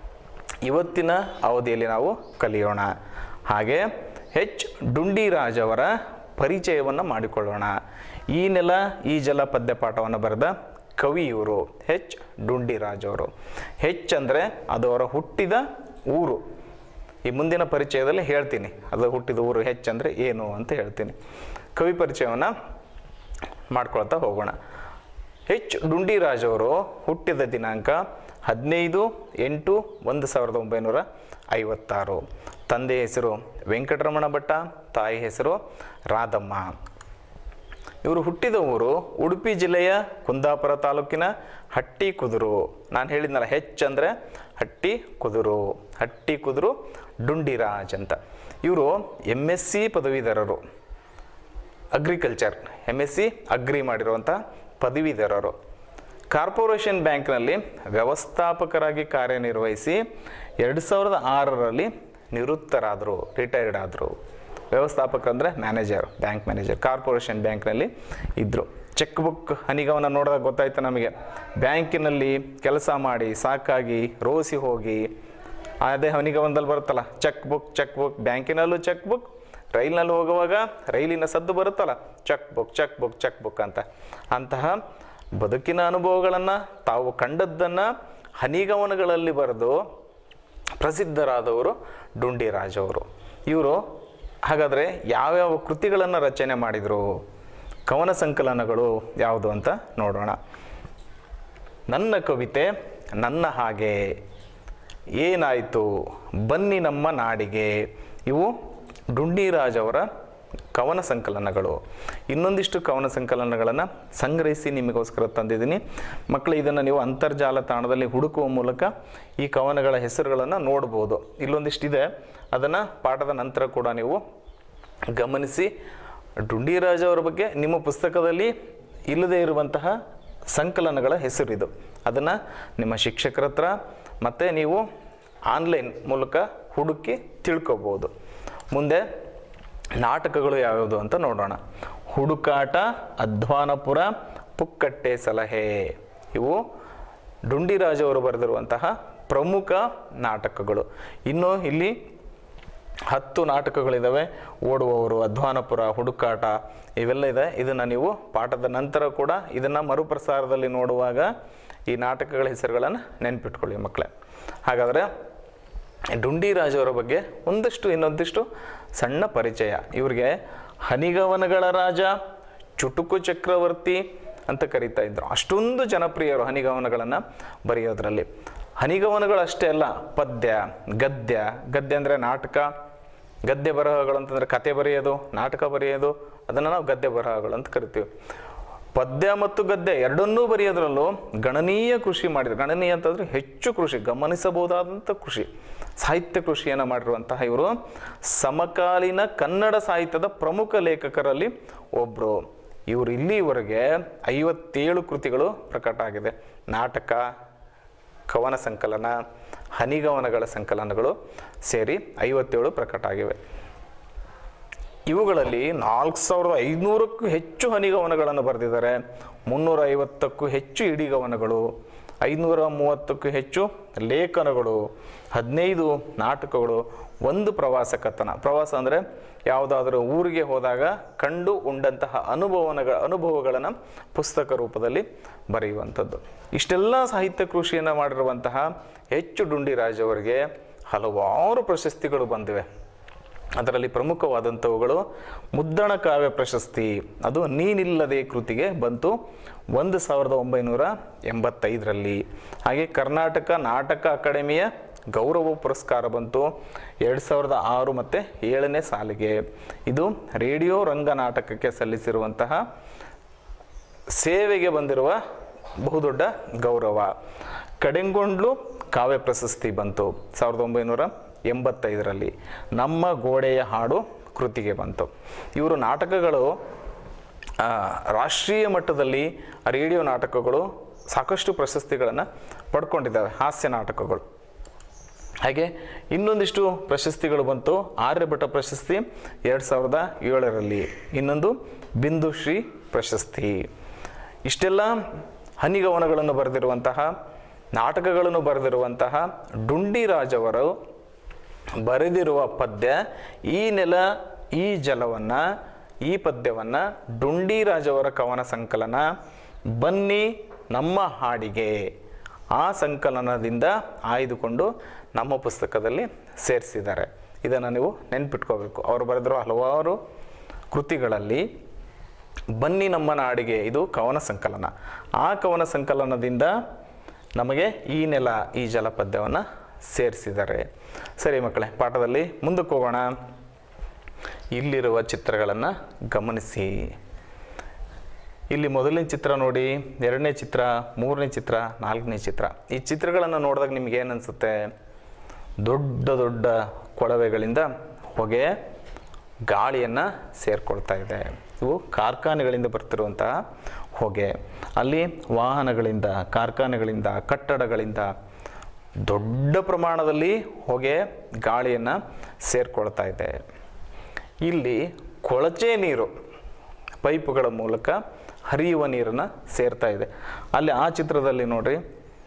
ಇವತ್ತಿನ ಅವಧಿಯಲ್ಲಿ ನಾವು ಕಲಿಯೋಣ ಹಾಗೆ ಎಚ್ ಡುಂಡಿರಾಜ್ ಅವರ ಪರಿಚಯವನ್ನು ಮಾಡಿಕೊಳ್ಳೋಣ ಈ ನೆಲ ಈ ಜಲ ಪದ್ಯ ಪಾಠವನ್ನು ಬರೆದ ಕವಿ ಇವರು ಹೆಚ್ ಡುಂಡಿರಾಜ್ ಅವರು ಹೆಚ್ ಅಂದರೆ ಅದು ಅವರ ಹುಟ್ಟಿದ ಊರು ಈ ಮುಂದಿನ ಪರಿಚಯದಲ್ಲಿ ಹೇಳ್ತೀನಿ ಅದು ಹುಟ್ಟಿದ ಊರು ಹೆಚ್ ಅಂದರೆ ಏನು ಅಂತ ಹೇಳ್ತೀನಿ ಕವಿ ಪರಿಚಯವನ್ನು ಮಾಡ್ಕೊಳ್ತಾ ಹೋಗೋಣ ಹೆಚ್ ಡುಂಡಿರಾಜ್ ಅವರು ಹುಟ್ಟಿದ ದಿನಾಂಕ ಹದಿನೈದು ಎಂಟು ಒಂದು ಸಾವಿರದ ಒಂಬೈನೂರ ಐವತ್ತಾರು ತಂದೆ ಹೆಸರು ವೆಂಕಟರಮಣ ಭಟ್ಟ ತಾಯಿ ಹೆಸರು ರಾಧಮ್ಮ ಇವರು ಹುಟ್ಟಿದ ಊರು ಉಡುಪಿ ಜಿಲ್ಲೆಯ ಕುಂದಾಪುರ ತಾಲೂಕಿನ ಹಟ್ಟಿ ಕುದುರು ನಾನು ಹೇಳಿದ್ನಲ್ಲ ಹೆಚ್ ಅಂದರೆ ಹಟ್ಟಿ ಕುದುರು ಹಟ್ಟಿ ಕುದುರು ಡುಂಡಿರಾಜ್ ಅಂತ ಇವರು ಎಮ್ ಎಸ್ ಸಿ ಪದವೀಧರರು agriculture M S C agri ಮಾಡಿರುವಂಥ ಪದವೀಧರರು ಕಾರ್ಪೊರೇಷನ್ ಬ್ಯಾಂಕ್ನಲ್ಲಿ ವ್ಯವಸ್ಥಾಪಕರಾಗಿ ಕಾರ್ಯನಿರ್ವಹಿಸಿ ಎರಡು ಸಾವಿರದ ಆರರಲ್ಲಿ ನಿವೃತ್ತರಾದರು ರಿಟೈರ್ಡ್ ಆದರು ವ್ಯವಸ್ಥಾಪಕರು ಅಂದರೆ ಮ್ಯಾನೇಜರ್ ಬ್ಯಾಂಕ್ ಮ್ಯಾನೇಜರ್ ಕಾರ್ಪೊರೇಷನ್ ಬ್ಯಾಂಕ್ನಲ್ಲಿ ಇದ್ದರು ಚೆಕ್ ಬುಕ್ ಹನಿಗವನ ನೋಡಿದಾಗ ಗೊತ್ತಾಯ್ತು ನಮಗೆ ಬ್ಯಾಂಕಿನಲ್ಲಿ ಕೆಲಸ ಮಾಡಿ ಸಾಕಾಗಿ ರೋಸಿ ಹೋಗಿ ಅದೇ ಹನಿಗವನದಲ್ಲಿ ಬರುತ್ತಲ್ಲ ಚೆಕ್ ಬುಕ್ ಚೆಕ್ ಬುಕ್ ಬ್ಯಾಂಕಿನಲ್ಲೂ ಚೆಕ್ ಬುಕ್ ರೈಲಿನಲ್ಲಿ ಹೋಗುವಾಗ ರೈಲಿನ ಸದ್ದು ಬರುತ್ತಲ್ಲ cheque book cheque book cheque book ಅಂತ ಅಂತಹ ಬದುಕಿನ ಅನುಭವಗಳನ್ನು ತಾವು ಕಂಡದ್ದನ್ನು ಹನಿಗವನಗಳಲ್ಲಿ ಬರೆದು ಪ್ರಸಿದ್ಧರಾದವರು ಡುಂಡಿರಾಜ್ ಅವರು ಇವರು ಹಾಗಾದರೆ ಯಾವ್ಯಾವ ಕೃತಿಗಳನ್ನು ರಚನೆ ಮಾಡಿದರು ಕವನ ಸಂಕಲನಗಳು ಯಾವುದು ಅಂತ ನೋಡೋಣ ನನ್ನ ಕವಿತೆ ನನ್ನ ಹಾಗೆ ಏನಾಯಿತು ಬನ್ನಿ ನಮ್ಮ ನಾಡಿಗೆ ಇವು ಡುಂಡಿರಾಜ್ ಅವರ ಕವನ ಸಂಕಲನಗಳು ಇನ್ನೊಂದಿಷ್ಟು ಕವನ ಸಂಕಲನಗಳನ್ನು ಸಂಗ್ರಹಿಸಿ ನಿಮಗೋಸ್ಕರ ತಂದಿದ್ದೀನಿ ಮಕ್ಕಳು ಇದನ್ನು ನೀವು ಅಂತರ್ಜಾಲ ತಾಣದಲ್ಲಿ ಹುಡುಕುವ ಮೂಲಕ ಈ ಕವನಗಳ ಹೆಸರುಗಳನ್ನು ನೋಡ್ಬೋದು ಇಲ್ಲೊಂದಿಷ್ಟಿದೆ ಅದನ್ನು ಪಾಠದ ನಂತರ ಕೂಡ ನೀವು ಗಮನಿಸಿ ಡುಂಡಿರಾಜ್ ಅವರ ಬಗ್ಗೆ ನಿಮ್ಮ ಪುಸ್ತಕದಲ್ಲಿ ಇಲ್ಲದೇ ಇರುವಂತಹ ಸಂಕಲನಗಳ ಹೆಸರಿದು ಅದನ್ನು ನಿಮ್ಮ ಶಿಕ್ಷಕರ ಹತ್ರ ಮತ್ತು ನೀವು ಆನ್ಲೈನ್ ಮೂಲಕ ಹುಡುಕಿ ತಿಳ್ಕೊಬೋದು ಮುಂದೆ ನಾಟಕಗಳು ಯಾವ್ಯಾವುದು ಅಂತ ನೋಡೋಣ ಹುಡುಕಾಟ ಅಧ್ವಾನಪುರ ಪುಕ್ಕಟ್ಟೆ ಸಲಹೆ ಇವು ಡುಂಡಿರಾಜ್ ಅವರು ಬರೆದಿರುವಂತಹ ಪ್ರಮುಖ ನಾಟಕಗಳು ಇನ್ನು ಇಲ್ಲಿ ಹತ್ತು ನಾಟಕಗಳಿದ್ದಾವೆ ಓಡುವವರು ಅಧ್ವಾನಪುರ ಹುಡುಕಾಟ ಇವೆಲ್ಲ ಇದೆ ಇದನ್ನು ನೀವು ಪಾಠದ ನಂತರ ಕೂಡ ಇದನ್ನು ಮರುಪ್ರಸಾರದಲ್ಲಿ ನೋಡುವಾಗ ಈ ನಾಟಕಗಳ ಹೆಸರುಗಳನ್ನು ನೆನ್ಪಿಟ್ಕೊಳ್ಳಿ ಮಕ್ಕಳೇ ಹಾಗಾದರೆ ಡುಂಡಿರಾಜ್ ಅವರ ಬಗ್ಗೆ ಒಂದಷ್ಟು ಇನ್ನೊಂದಿಷ್ಟು ಸಣ್ಣ ಪರಿಚಯ ಇವ್ರಿಗೆ ಹನಿಗವನಗಳ ರಾಜ ಚುಟುಕು ಚಕ್ರವರ್ತಿ ಅಂತ ಕರೀತಾ ಇದ್ರು ಅಷ್ಟೊಂದು ಜನಪ್ರಿಯರು ಹನಿಗವನಗಳನ್ನು ಬರೆಯೋದ್ರಲ್ಲಿ ಹನಿಗವನಗಳು ಅಷ್ಟೇ ಅಲ್ಲ ಪದ್ಯ ಗದ್ಯ ಗದ್ಯ ಅಂದರೆ ನಾಟಕ ಗದ್ಯ ಬರಹಗಳು ಅಂತಂದರೆ ಕತೆ ಬರೆಯೋದು ನಾಟಕ ಬರೆಯೋದು ಅದನ್ನು ನಾವು ಗದ್ಯ ಬರಹಗಳು ಅಂತ ಕರಿತೀವಿ ಪದ್ಯ ಮತ್ತು ಗದ್ಯ ಎರಡನ್ನೂ ಬರೆಯೋದ್ರಲ್ಲೂ ಗಣನೀಯ ಕೃಷಿ ಮಾಡಿದ್ರು ಗಣನೀಯ ಅಂತಂದರೆ ಹೆಚ್ಚು ಕೃಷಿ ಗಮನಿಸಬಹುದಾದಂಥ ಕೃಷಿ ಸಾಹಿತ್ಯ ಕೃಷಿಯನ್ನು ಮಾಡಿರುವಂತಹ ಇವರು ಸಮಕಾಲೀನ ಕನ್ನಡ ಸಾಹಿತ್ಯದ ಪ್ರಮುಖ ಲೇಖಕರಲ್ಲಿ ಒಬ್ಬರು ಇವರು ಇಲ್ಲಿವರೆಗೆ ಐವತ್ತೇಳು ಕೃತಿಗಳು ಪ್ರಕಟ ಆಗಿದೆ ನಾಟಕ ಕವನ ಸಂಕಲನ ಹನಿಗವನಗಳ ಸಂಕಲನಗಳು ಸೇರಿ ಐವತ್ತೇಳು ಪ್ರಕಟ ಆಗಿವೆ ಇವುಗಳಲ್ಲಿ ನಾಲ್ಕು ಸಾವಿರದ ಐದುನೂರಕ್ಕೂ ಹೆಚ್ಚು ಹನಿಗವನಗಳನ್ನು ಬರೆದಿದ್ದಾರೆ ಮುನ್ನೂರ ಐವತ್ತಕ್ಕೂ ಹೆಚ್ಚು ಇಡಿಗವನಗಳು ಐನೂರ ಮೂವತ್ತಕ್ಕೂ ಹೆಚ್ಚು ಲೇಖನಗಳು ಹದಿನೈದು ನಾಟಕಗಳು ಒಂದು ಪ್ರವಾಸ ಕಥನ ಪ್ರವಾಸ ಅಂದರೆ ಯಾವುದಾದ್ರೂ ಊರಿಗೆ ಹೋದಾಗ ಕಂಡು ಉಂಡಂತಹ ಅನುಭವನಗಳ ಅನುಭವಗಳನ್ನು ಪುಸ್ತಕ ರೂಪದಲ್ಲಿ ಬರೆಯುವಂಥದ್ದು ಇಷ್ಟೆಲ್ಲ ಸಾಹಿತ್ಯ ಕೃಷಿಯನ್ನು ಮಾಡಿರುವಂತಹ ಹೆಚ್ಚು ಡುಂಡಿರಾಜ್ ಅವರಿಗೆ ಹಲವಾರು ಪ್ರಶಸ್ತಿಗಳು ಬಂದಿವೆ ಅದರಲ್ಲಿ ಪ್ರಮುಖವಾದಂಥವುಗಳು ಮುದ್ದಣ ಕಾವ್ಯ ಪ್ರಶಸ್ತಿ ಅದು ನೀನಿಲ್ಲದೆ ಕೃತಿಗೆ ಬಂತು ಒಂದು ಸಾವಿರದ ಒಂಬೈನೂರ ಎಂಬತ್ತೈದರಲ್ಲಿ ಹಾಗೆ ಕರ್ನಾಟಕ ನಾಟಕ ಅಕಾಡೆಮಿಯ ಗೌರವ ಪುರಸ್ಕಾರ ಬಂತು ಎರಡು ಸಾವಿರದ ಆರು ಮತ್ತು ಏಳನೇ ಸಾಲಿಗೆ ಇದು ರೇಡಿಯೋ ರಂಗ ನಾಟಕಕ್ಕೆ ಸಲ್ಲಿಸಿರುವಂತಹ ಸೇವೆಗೆ ಬಂದಿರುವ ಬಹುದೊಡ್ಡ ಗೌರವ ಕಡೆಂಗೊಂಡ್ಲು ಕಾವ್ಯ ಪ್ರಶಸ್ತಿ ಬಂತು ಸಾವಿರದ ಒಂಬೈನೂರ ಎಂಬತ್ತೈದರಲ್ಲಿ ನಮ್ಮ ಗೋಡೆಯ ಹಾಡು ಕೃತಿಗೆ ಬಂತು ಇವರು ನಾಟಕಗಳು ಆ, ರಾಷ್ಟ್ರೀಯ ಮಟ್ಟದಲ್ಲಿ ರೇಡಿಯೋ ನಾಟಕಗಳು ಸಾಕಷ್ಟು ಪ್ರಶಸ್ತಿಗಳನ್ನು ಪಡ್ಕೊಂಡಿದ್ದಾವೆ ಹಾಸ್ಯ ನಾಟಕಗಳು ಹಾಗೆ ಇನ್ನೊಂದಿಷ್ಟು ಪ್ರಶಸ್ತಿಗಳು ಬಂತು ಆರ್ಯಭಟ ಪ್ರಶಸ್ತಿ ಎರಡು ಸಾವಿರದ ಏಳರಲ್ಲಿ ಇನ್ನೊಂದು ಬಿಂದುಶ್ರೀ ಪ್ರಶಸ್ತಿ ಇಷ್ಟೆಲ್ಲ ಹನಿಗವನಗಳನ್ನು ಬರೆದಿರುವಂತಹ ನಾಟಕಗಳನ್ನು ಬರೆದಿರುವಂತಹ ಡುಂಡಿರಾಜ್ ಅವರು ಬರೆದಿರುವ ಪದ್ಯ ಈ ನೆಲ ಈ ಜಲವನ್ನು ಈ ಪದ್ಯವನ್ನು ಡುಂಡಿರಾಜ್ ಅವರ ಕವನ ಸಂಕಲನ ಬನ್ನಿ ನಮ್ಮ ಹಾಡಿಗೆ ಆ ಸಂಕಲನದಿಂದ ಆಯ್ದುಕೊಂಡು ನಮ್ಮ ಪುಸ್ತಕದಲ್ಲಿ ಸೇರಿಸಿದ್ದಾರೆ ಇದನ್ನು ನೀವು ನೆನ್ಪಿಟ್ಕೋಬೇಕು ಅವರು ಬರೆದಿರೋ ಹಲವಾರು ಕೃತಿಗಳಲ್ಲಿ ಬನ್ನಿ ನಮ್ಮ ನಾಡಿಗೆ ಇದು ಕವನ ಸಂಕಲನ ಆ ಕವನ ಸಂಕಲನದಿಂದ ನಮಗೆ ಈ ನೆಲ ಈ ಜಲಪದ್ಯವನ್ನು ಸೇರಿಸಿದ್ದಾರೆ ಸರಿ ಮಕ್ಕಳೇ ಪಾಠದಲ್ಲಿ ಮುಂದಕ್ಕೆ ಹೋಗೋಣ ಇಲ್ಲಿರುವ ಚಿತ್ರಗಳನ್ನು ಗಮನಿಸಿ ಇಲ್ಲಿ ಮೊದಲನೇ ಚಿತ್ರ ನೋಡಿ ಎರಡನೇ ಚಿತ್ರ ಮೂರನೇ ಚಿತ್ರ ನಾಲ್ಕನೇ ಚಿತ್ರ ಈ ಚಿತ್ರಗಳನ್ನು ನೋಡಿದಾಗ ನಿಮ್ಗೆ ಏನು ಅನಿಸುತ್ತೆ ದೊಡ್ಡ ದೊಡ್ಡ ಕೊಳವೆಗಳಿಂದ ಹೊಗೆ ಗಾಳಿಯನ್ನು ಸೇರ್ಕೊಳ್ತಾ ಇದೆ ಇವು ಕಾರ್ಖಾನೆಗಳಿಂದ ಬರ್ತಿರುವಂತಹ ಹೊಗೆ ಅಲ್ಲಿ ವಾಹನಗಳಿಂದ ಕಾರ್ಖಾನೆಗಳಿಂದ ಕಟ್ಟಡಗಳಿಂದ ದೊಡ್ಡ ಪ್ರಮಾಣದಲ್ಲಿ ಹೊಗೆ ಗಾಳಿಯನ್ನು ಸೇರ್ಕೊಳ್ತಾ ಇದೆ ಇಲ್ಲಿ ಕೊಳಚೆ ನೀರು ಪೈಪುಗಳ ಮೂಲಕ ಹರಿಯುವ ನೀರನ್ನು ಸೇರ್ತಾ ಇದೆ ಅಲ್ಲಿ ಆ ಚಿತ್ರದಲ್ಲಿ ನೋಡ್ರಿ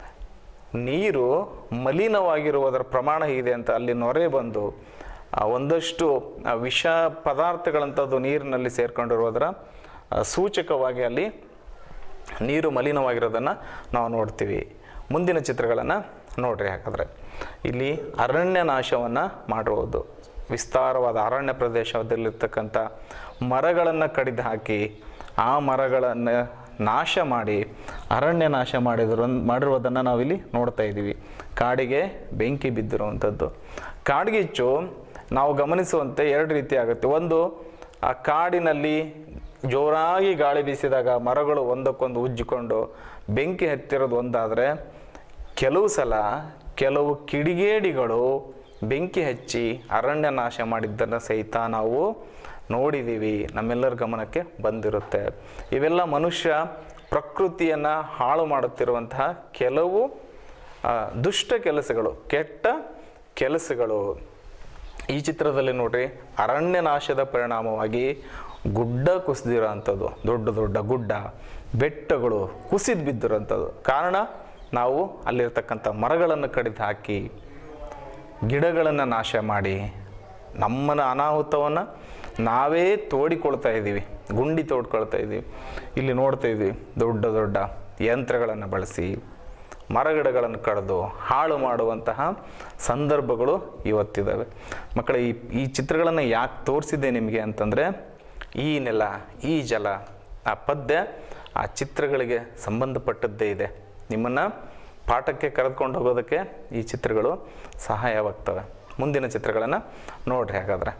ನೀರು ಮಲಿನವಾಗಿರುವುದರ ಪ್ರಮಾಣ ಇದೆ ಅಂತ ಅಲ್ಲಿ ನೊರೆ ಬಂದು ಆ ಒಂದಷ್ಟು ಆ ವಿಷ ಪದಾರ್ಥಗಳಂಥದ್ದು ನೀರಿನಲ್ಲಿ ಸೇರ್ಕೊಂಡಿರುವುದರ ಆ, ಸೂಚಕವಾಗಿ ಅಲ್ಲಿ ನೀರು ಮಲಿನವಾಗಿರೋದನ್ನು ನಾವು ನೋಡ್ತೀವಿ ಮುಂದಿನ ಚಿತ್ರಗಳನ್ನು ನೋಡ್ರಿ ಹಾಗಾದರೆ ಇಲ್ಲಿ ಅರಣ್ಯ ನಾಶವನ್ನು ಮಾಡಿರುವುದು ವಿಸ್ತಾರವಾದ ಅರಣ್ಯ ಪ್ರದೇಶದಲ್ಲಿರ್ತಕ್ಕಂಥ ಮರಗಳನ್ನು ಕಡಿದು ಹಾಕಿ ಆ ಮರಗಳನ್ನು ನಾಶ ಮಾಡಿ ಅರಣ್ಯ ನಾಶ ಮಾಡಿದ್ರು ಮಾಡಿರುವುದನ್ನು ನಾವಿಲ್ಲಿ ನೋಡ್ತಾ ಇದ್ದೀವಿ ಕಾಡಿಗೆ ಬೆಂಕಿ ಬಿದ್ದಿರುವಂಥದ್ದು ಕಾಡ್ಗಿಚ್ಚು ನಾವು ಗಮನಿಸುವಂತೆ ಎರಡು ರೀತಿ ಆಗುತ್ತೆ ಒಂದು ಆ ಕಾಡಿನಲ್ಲಿ ಜೋರಾಗಿ ಗಾಳಿ ಬೀಸಿದಾಗ ಮರಗಳು ಒಂದಕ್ಕೊಂದು ಉಜ್ಜಿಕೊಂಡು ಬೆಂಕಿ ಹತ್ತಿರೋದು ಒಂದಾದರೆ ಕೆಲವು ಸಲ ಕೆಲವು ಕಿಡಿಗೇಡಿಗಳು ಬೆಂಕಿ ಹಚ್ಚಿ ಅರಣ್ಯ ನಾಶ ಮಾಡಿದ್ದನ್ನು ಸಹಿತ ನಾವು ನೋಡಿದ್ದೀವಿ ನಮ್ಮೆಲ್ಲರ ಗಮನಕ್ಕೆ ಬಂದಿರುತ್ತೆ ಇವೆಲ್ಲ ಮನುಷ್ಯ ಪ್ರಕೃತಿಯನ್ನು ಹಾಳು ಮಾಡುತ್ತಿರುವಂತಹ ಕೆಲವು ಆ, ದುಷ್ಟ ಕೆಲಸಗಳು ಕೆಟ್ಟ ಕೆಲಸಗಳು ಈ ಚಿತ್ರದಲ್ಲಿ ನೋಡ್ರಿ ಅರಣ್ಯ ನಾಶದ ಪರಿಣಾಮವಾಗಿ ಗುಡ್ಡ ಕುಸಿದಿರೋ ಅಂಥದ್ದು ದೊಡ್ಡ ದೊಡ್ಡ ಗುಡ್ಡ ಬೆಟ್ಟಗಳು ಕುಸಿದು ಬಿದ್ದಿರೋಂಥದ್ದು ಕಾರಣ ನಾವು ಅಲ್ಲಿರ್ತಕ್ಕಂಥ ಮರಗಳನ್ನು ಕಡಿದು ಹಾಕಿ ಗಿಡಗಳನ್ನು ನಾಶ ಮಾಡಿ ನಮ್ಮನ ಅನಾಹುತವನ್ನು ನಾವೇ ತೋಡಿಕೊಳ್ತಾ ಇದ್ದೀವಿ ಗುಂಡಿ ತೋಡ್ಕೊಳ್ತಾ ಇದ್ದೀವಿ ಇಲ್ಲಿ ನೋಡ್ತಾ ಇದ್ದೀವಿ ದೊಡ್ಡ ದೊಡ್ಡ ಯಂತ್ರಗಳನ್ನು ಬಳಸಿ ಮರಗಿಡಗಳನ್ನು ಕಡಿದು ಹಾಳು ಮಾಡುವಂತಹ ಸಂದರ್ಭಗಳು ಇವತ್ತಿದ್ದಾವೆ ಮಕ್ಕಳ ಈ ಈ ಚಿತ್ರಗಳನ್ನು ಯಾಕೆ ತೋರಿಸಿದ್ದೆ ನಿಮಗೆ ಅಂತಂದರೆ ಈ ನೆಲ ಈ ಜಲ ಆ ಪದ್ಯ ಆ ಚಿತ್ರಗಳಿಗೆ ಸಂಬಂಧಪಟ್ಟದ್ದೇ ಇದೆ ನಿಮ್ಮನ್ನು ಪಾಠಕ್ಕೆ ಕರೆದುಕೊಂಡು ಹೋಗೋದಕ್ಕೆ ಈ ಚಿತ್ರಗಳು ಸಹಾಯವಾಗ್ತವೆ ಮುಂದಿನ ಚಿತ್ರಗಳನ್ನು ನೋಡ್ರಿ ಹಾಗಾದ್ರೆ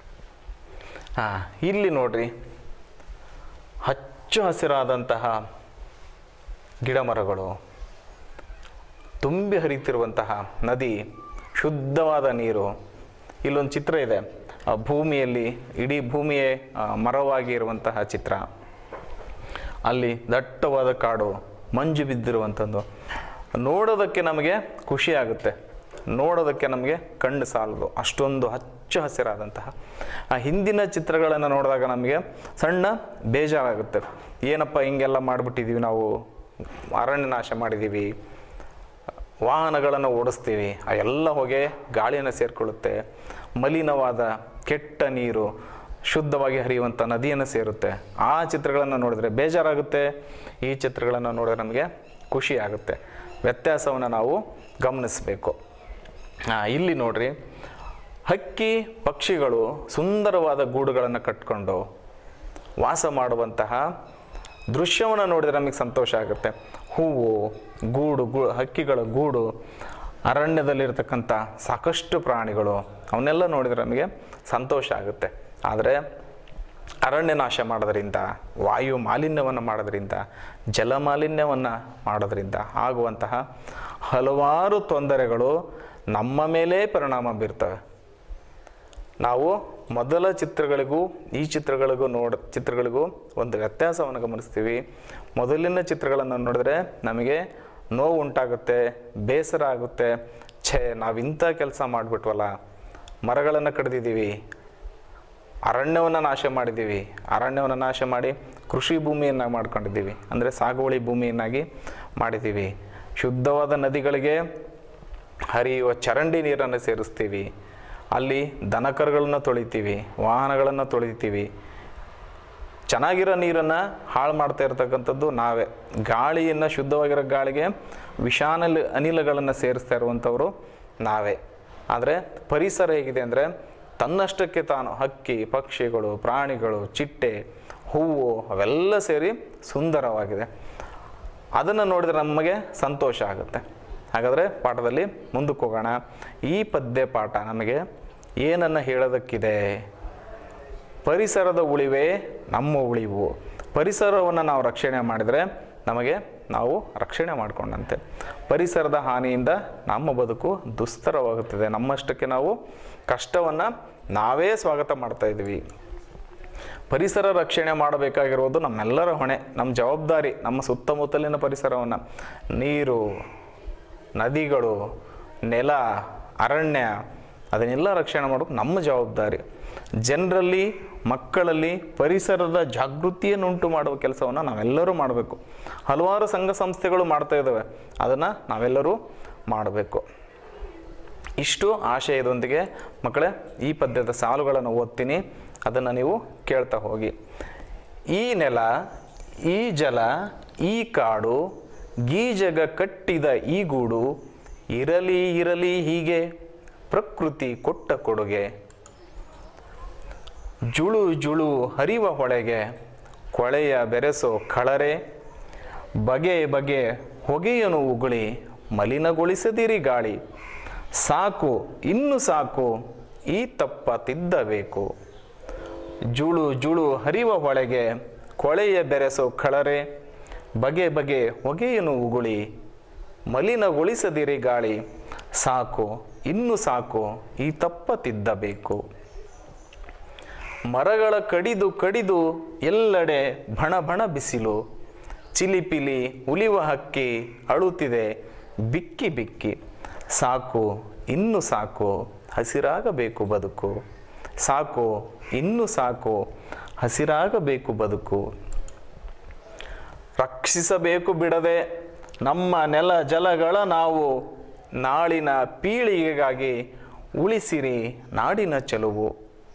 ಹಾಂ ಇಲ್ಲಿ ನೋಡ್ರಿ ಹಚ್ಚು ಹಸಿರಾದಂತಹ ಗಿಡ ಮರಗಳು ತುಂಬಿ ಹರಿತಿರುವಂತಹ ನದಿ ಶುದ್ಧವಾದ ನೀರು ಇಲ್ಲೊಂದು ಚಿತ್ರ ಇದೆ ಆ ಭೂಮಿಯಲ್ಲಿ ಇಡೀ ಭೂಮಿಯೇ ಆ, ಮರವಾಗಿ ಇರುವಂತಹ ಚಿತ್ರ ಅಲ್ಲಿ ದಟ್ಟವಾದ ಕಾಡು ಮಂಜು ಬಿದ್ದಿರುವಂಥದ್ದು ನೋಡೋದಕ್ಕೆ ನಮಗೆ ಖುಷಿ ಆಗುತ್ತೆ ನೋಡೋದಕ್ಕೆ ನಮಗೆ ಕಣ್ಣು ಸಾಲದು ಅಷ್ಟೊಂದು ಹಚ್ಚ ಹಸಿರಾದಂತಹ ಆ ಹಿಂದಿನ ಚಿತ್ರಗಳನ್ನು ನೋಡಿದಾಗ ನಮಗೆ ಸಣ್ಣ ಬೇಜಾರಾಗುತ್ತೆ ಏನಪ್ಪ ಹಿಂಗೆಲ್ಲ ಮಾಡಿಬಿಟ್ಟಿದ್ದೀವಿ ನಾವು ಅರಣ್ಯ ನಾಶ ಮಾಡಿದ್ದೀವಿ ವಾಹನಗಳನ್ನು ಓಡಿಸ್ತೀವಿ ಆ ಎಲ್ಲ ಹೊಗೆ ಗಾಳಿಯನ್ನು ಸೇರಿಕೊಳ್ಳುತ್ತೆ ಮಲಿನವಾದ ಕೆಟ್ಟ ನೀರು ಶುದ್ಧವಾಗಿ ಹರಿಯುವಂಥ ನದಿಯನ್ನು ಸೇರುತ್ತೆ ಆ ಚಿತ್ರಗಳನ್ನು ನೋಡಿದ್ರೆ ಬೇಜಾರಾಗುತ್ತೆ ಈ ಚಿತ್ರಗಳನ್ನು ನೋಡಿದ್ರೆ ನಮಗೆ ಖುಷಿ ಆಗುತ್ತೆ ವ್ಯತ್ಯಾಸವನ್ನು ನಾವು ಗಮನಿಸಬೇಕು ಆ, ಇಲ್ಲಿ ನೋಡ್ರಿ ಹಕ್ಕಿ ಪಕ್ಷಿಗಳು ಸುಂದರವಾದ ಗೂಡುಗಳನ್ನು ಕಟ್ಕೊಂಡು ವಾಸ ಮಾಡುವಂತಹ ದೃಶ್ಯವನ್ನು ನೋಡಿದರೆ ನಮಗೆ ಸಂತೋಷ ಆಗುತ್ತೆ ಹೂವು ಗೂಡು ಗೂ ಹಕ್ಕಿಗಳ ಗೂಡು ಅರಣ್ಯದಲ್ಲಿರ್ತಕ್ಕಂಥ ಸಾಕಷ್ಟು ಪ್ರಾಣಿಗಳು ಅವನ್ನೆಲ್ಲ ನೋಡಿದರೆ ನಮಗೆ ಸಂತೋಷ ಆಗುತ್ತೆ ಆದರೆ ಅರಣ್ಯ ನಾಶ ಮಾಡೋದ್ರಿಂದ ವಾಯು ಮಾಲಿನ್ಯವನ್ನು ಮಾಡೋದ್ರಿಂದ ಜಲ ಮಾಲಿನ್ಯವನ್ನು ಮಾಡೋದ್ರಿಂದ ಆಗುವಂತಹ ಹಲವಾರು ತೊಂದರೆಗಳು ನಮ್ಮ ಮೇಲೇ ಪರಿಣಾಮ ಬೀರ್ತವೆ ನಾವು ಮೊದಲ ಚಿತ್ರಗಳಿಗೂ ಈ ಚಿತ್ರಗಳಿಗೂ ನೋಡ ಚಿತ್ರಗಳಿಗೂ ಒಂದು ವ್ಯತ್ಯಾಸವನ್ನು ಗಮನಿಸ್ತೀವಿ ಮೊದಲಿನ ಚಿತ್ರಗಳನ್ನು ನೋಡಿದ್ರೆ ನಮಗೆ ನೋವು ಉಂಟಾಗುತ್ತೆ ಬೇಸರ ಆಗುತ್ತೆ ಛೇ ನಾವು ಇಂಥ ಕೆಲಸ ಮಾಡಿಬಿಟ್ವಲ್ಲ ಮರಗಳನ್ನು ಕಡಿದಿದ್ದೀವಿ ಅರಣ್ಯವನ್ನು ನಾಶ ಮಾಡಿದ್ದೀವಿ ಅರಣ್ಯವನ್ನು ನಾಶ ಮಾಡಿ ಕೃಷಿ ಭೂಮಿಯನ್ನು ಮಾಡ್ಕೊಂಡಿದ್ದೀವಿ ಅಂದರೆ ಸಾಗುವಳಿ ಭೂಮಿಯನ್ನಾಗಿ ಮಾಡಿದ್ದೀವಿ ಶುದ್ಧವಾದ ನದಿಗಳಿಗೆ ಹರಿಯುವ ಚರಂಡಿ ನೀರನ್ನು ಸೇರಿಸ್ತೀವಿ ಅಲ್ಲಿ ದನಕರುಗಳನ್ನ ತೊಳಿತೀವಿ ವಾಹನಗಳನ್ನು ತೊಳಿತೀವಿ ಚೆನ್ನಾಗಿರೋ ನೀರನ್ನು ಹಾಳು ಮಾಡ್ತಾ ಇರ್ತಕ್ಕಂಥದ್ದು ನಾವೇ ಗಾಳಿಯನ್ನು ಶುದ್ಧವಾಗಿರೋ ಗಾಳಿಗೆ ವಿಷಾನಲ್ ಅನಿಲಗಳನ್ನು ಸೇರಿಸ್ತಾ ಇರುವಂಥವ್ರು ನಾವೇ ಆದರೆ ಪರಿಸರ ಹೇಗಿದೆ ಅಂದರೆ ತನ್ನಷ್ಟಕ್ಕೆ ತಾನು ಹಕ್ಕಿ ಪಕ್ಷಿಗಳು ಪ್ರಾಣಿಗಳು ಚಿಟ್ಟೆ ಹೂವು ಅವೆಲ್ಲ ಸೇರಿ ಸುಂದರವಾಗಿದೆ ಅದನ್ನು ನೋಡಿದರೆ ನಮಗೆ ಸಂತೋಷ ಆಗುತ್ತೆ ಹಾಗಾದರೆ ಪಾಠದಲ್ಲಿ ಮುಂದಕ್ಕೆ ಹೋಗೋಣ ಈ ಪದ್ಯ ಪಾಠ ನಮಗೆ ಏನನ್ನು ಹೇಳೋದಕ್ಕಿದೆ ಪರಿಸರದ ಉಳಿವೇ ನಮ್ಮ ಉಳಿವು ಪರಿಸರವನ್ನು ನಾವು ರಕ್ಷಣೆ ಮಾಡಿದರೆ ನಮಗೆ ನಾವು ರಕ್ಷಣೆ ಮಾಡಿಕೊಂಡಂತೆ ಪರಿಸರದ ಹಾನಿಯಿಂದ ನಮ್ಮ ಬದುಕು ದುಸ್ತರವಾಗುತ್ತದೆ ನಮ್ಮಷ್ಟಕ್ಕೆ ನಾವು ಕಷ್ಟವನ್ನು ನಾವೇ ಸ್ವಾಗತ ಮಾಡ್ತಾ ಇದ್ದೀವಿ ಪರಿಸರ ರಕ್ಷಣೆ ಮಾಡಬೇಕಾಗಿರುವುದು ನಮ್ಮೆಲ್ಲರ ಹೊಣೆ ನಮ್ಮ ಜವಾಬ್ದಾರಿ ನಮ್ಮ ಸುತ್ತಮುತ್ತಲಿನ ಪರಿಸರವನ್ನು ನೀರು ನದಿಗಳು ನೆಲ ಅರಣ್ಯ ಅದನ್ನೆಲ್ಲ ರಕ್ಷಣೆ ಮಾಡೋದು ನಮ್ಮ ಜವಾಬ್ದಾರಿ ಜನರಲ್ಲಿ ಮಕ್ಕಳಲ್ಲಿ ಪರಿಸರದ ಜಾಗೃತಿಯನ್ನುಂಟು ಮಾಡುವ ಕೆಲಸವನ್ನು ನಾವೆಲ್ಲರೂ ಮಾಡಬೇಕು ಹಲವಾರು ಸಂಘ ಸಂಸ್ಥೆಗಳು ಮಾಡ್ತಾ ಇದ್ದಾವೆ ಅದನ್ನು ನಾವೆಲ್ಲರೂ ಮಾಡಬೇಕು ಇಷ್ಟು ಆಶಯದೊಂದಿಗೆ ಮಕ್ಕಳೇ ಈ ಪದ್ಯದ ಸಾಲುಗಳನ್ನು ಓದ್ತೀನಿ ಅದನ್ನು ನೀವು ಕೇಳ್ತಾ ಹೋಗಿ ಈ ನೆಲ ಈ ಜಲ ಈ ಕಾಡು ಗೀಜಗ ಕಟ್ಟಿದ ಈ ಗೂಡು ಇರಲಿ ಇರಲಿ ಹೀಗೆ ಪ್ರಕೃತಿ ಕೊಟ್ಟ ಕೊಡುಗೆ ಜುಳು ಜುಳು ಹರಿವ ಹೊಳೆಗೆ ಕೊಳೆಯ ಬೆರೆಸೋ ಕಳರೆ ಬಗೆ ಬಗೆ ಹೊಗೆಯನ್ನು ಉಗುಳಿ ಮಲಿನಗೊಳಿಸದಿರಿ ಗಾಳಿ ಸಾಕು ಇನ್ನು ಸಾಕು ಈ ತಪ್ಪ ತಿದ್ದಬೇಕು ಜುಳು ಜುಳು ಹರಿವ ಹೊಳೆಗೆ ಕೊಳೆಯ ಬೆರೆಸೋ ಕಳರೆ ಬಗೆ ಬಗೆ ಹೊಗೆಯನ್ನು ಉಗುಳಿ ಮಲಿನಗೊಳಿಸದಿರಿ ಗಾಳಿ ಸಾಕು ಇನ್ನು ಸಾಕು ಈ ತಪ್ಪ ತಿದ್ದಬೇಕು ಮರಗಳ ಕಡಿದು ಕಡಿದು ಎಲ್ಲೆಡೆ ಭಣ ಭಣ ಬಿಸಿಲು ಚಿಲಿಪಿಲಿ ಉಲಿವ ಹಕ್ಕಿ ಅಳುತ್ತಿದೆ ಬಿಕ್ಕಿ ಬಿಕ್ಕಿ ಸಾಕು ಇನ್ನು ಸಾಕು ಹಸಿರಾಗಬೇಕು ಬದುಕು ಸಾಕು ಇನ್ನು ಸಾಕು ಹಸಿರಾಗಬೇಕು ಬದುಕು ರಕ್ಷಿಸಬೇಕು ಬಿಡದೆ ನಮ್ಮ ನೆಲ ಜಲಗಳ ನಾವು ನಾಳಿನ ಪೀಳಿಗೆಗಾಗಿ ಉಳಿಸಿರಿ ನಾಡಿನ ಚೆಲುವು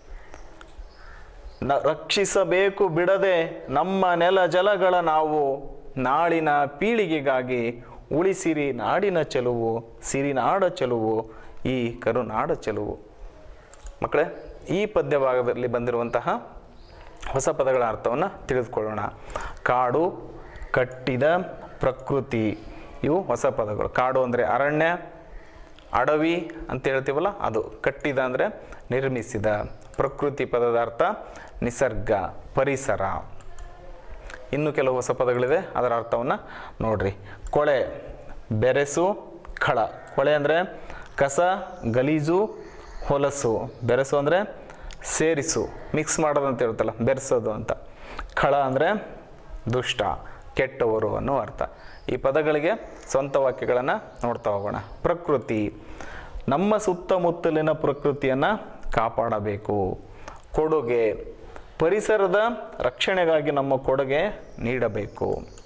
ನ ರಕ್ಷಿಸಬೇಕು ಬಿಡದೆ ನಮ್ಮ ನೆಲ ಜಲಗಳ ನಾವು ನಾಳಿನ ಪೀಳಿಗೆಗಾಗಿ ಉಳಿಸಿರಿ ನಾಡಿನ ಚೆಲುವು ಸಿರಿನಾಡ ಚೆಲುವು ಈ ಕರುನಾಡ ಚೆಲುವು ಮಕ್ಕಳೇ ಈ ಪದ್ಯ ಭಾಗದಲ್ಲಿ ಬಂದಿರುವಂತಹ ಹೊಸ ಪದಗಳ ಅರ್ಥವನ್ನು ತಿಳಿದುಕೊಳ್ಳೋಣ ಕಾಡು ಕಟ್ಟಿದ ಪ್ರಕೃತಿ ಇವು ಹೊಸ ಪದಗಳು ಕಾಡು ಅಂದರೆ ಅರಣ್ಯ ಅಡವಿ ಅಂತ ಹೇಳ್ತೀವಲ್ಲ ಅದು ಕಟ್ಟಿದ ಅಂದರೆ ನಿರ್ಮಿಸಿದ ಪ್ರಕೃತಿ ಪದದ ಅರ್ಥ ನಿಸರ್ಗ ಪರಿಸರ ಇನ್ನು ಕೆಲವು ಹೊಸ ಪದಗಳಿದೆ ಅದರ ಅರ್ಥವನ್ನು ನೋಡ್ರಿ ಕೊಳೆ ಬೆರೆಸು ಖಳ ಕೊಳೆ ಅಂದರೆ ಕಸ ಗಲೀಜು ಹೊಲಸು ಬೆರೆಸು ಅಂದರೆ ಸೇರಿಸು ಮಿಕ್ಸ್ ಮಾಡೋದು ಅಂತ ಇರುತ್ತಲ್ಲ ಬೆರೆಸೋದು ಅಂತ ಖಳ ಅಂದರೆ ದುಷ್ಟ ಕೆಟ್ಟವರು ಅನ್ನೋ ಅರ್ಥ ಈ ಪದಗಳಿಗೆ ಸ್ವಂತ ವಾಕ್ಯಗಳನ್ನು ನೋಡ್ತಾ ಹೋಗೋಣ ಪ್ರಕೃತಿ ನಮ್ಮ ಸುತ್ತಮುತ್ತಲಿನ ಪ್ರಕೃತಿಯನ್ನು ಕಾಪಾಡಬೇಕು ಕೊಡುಗೆ ಪರಿಸರದ ರಕ್ಷಣೆಗಾಗಿ ನಮ್ಮ ಕೊಡುಗೆ ನೀಡಬೇಕು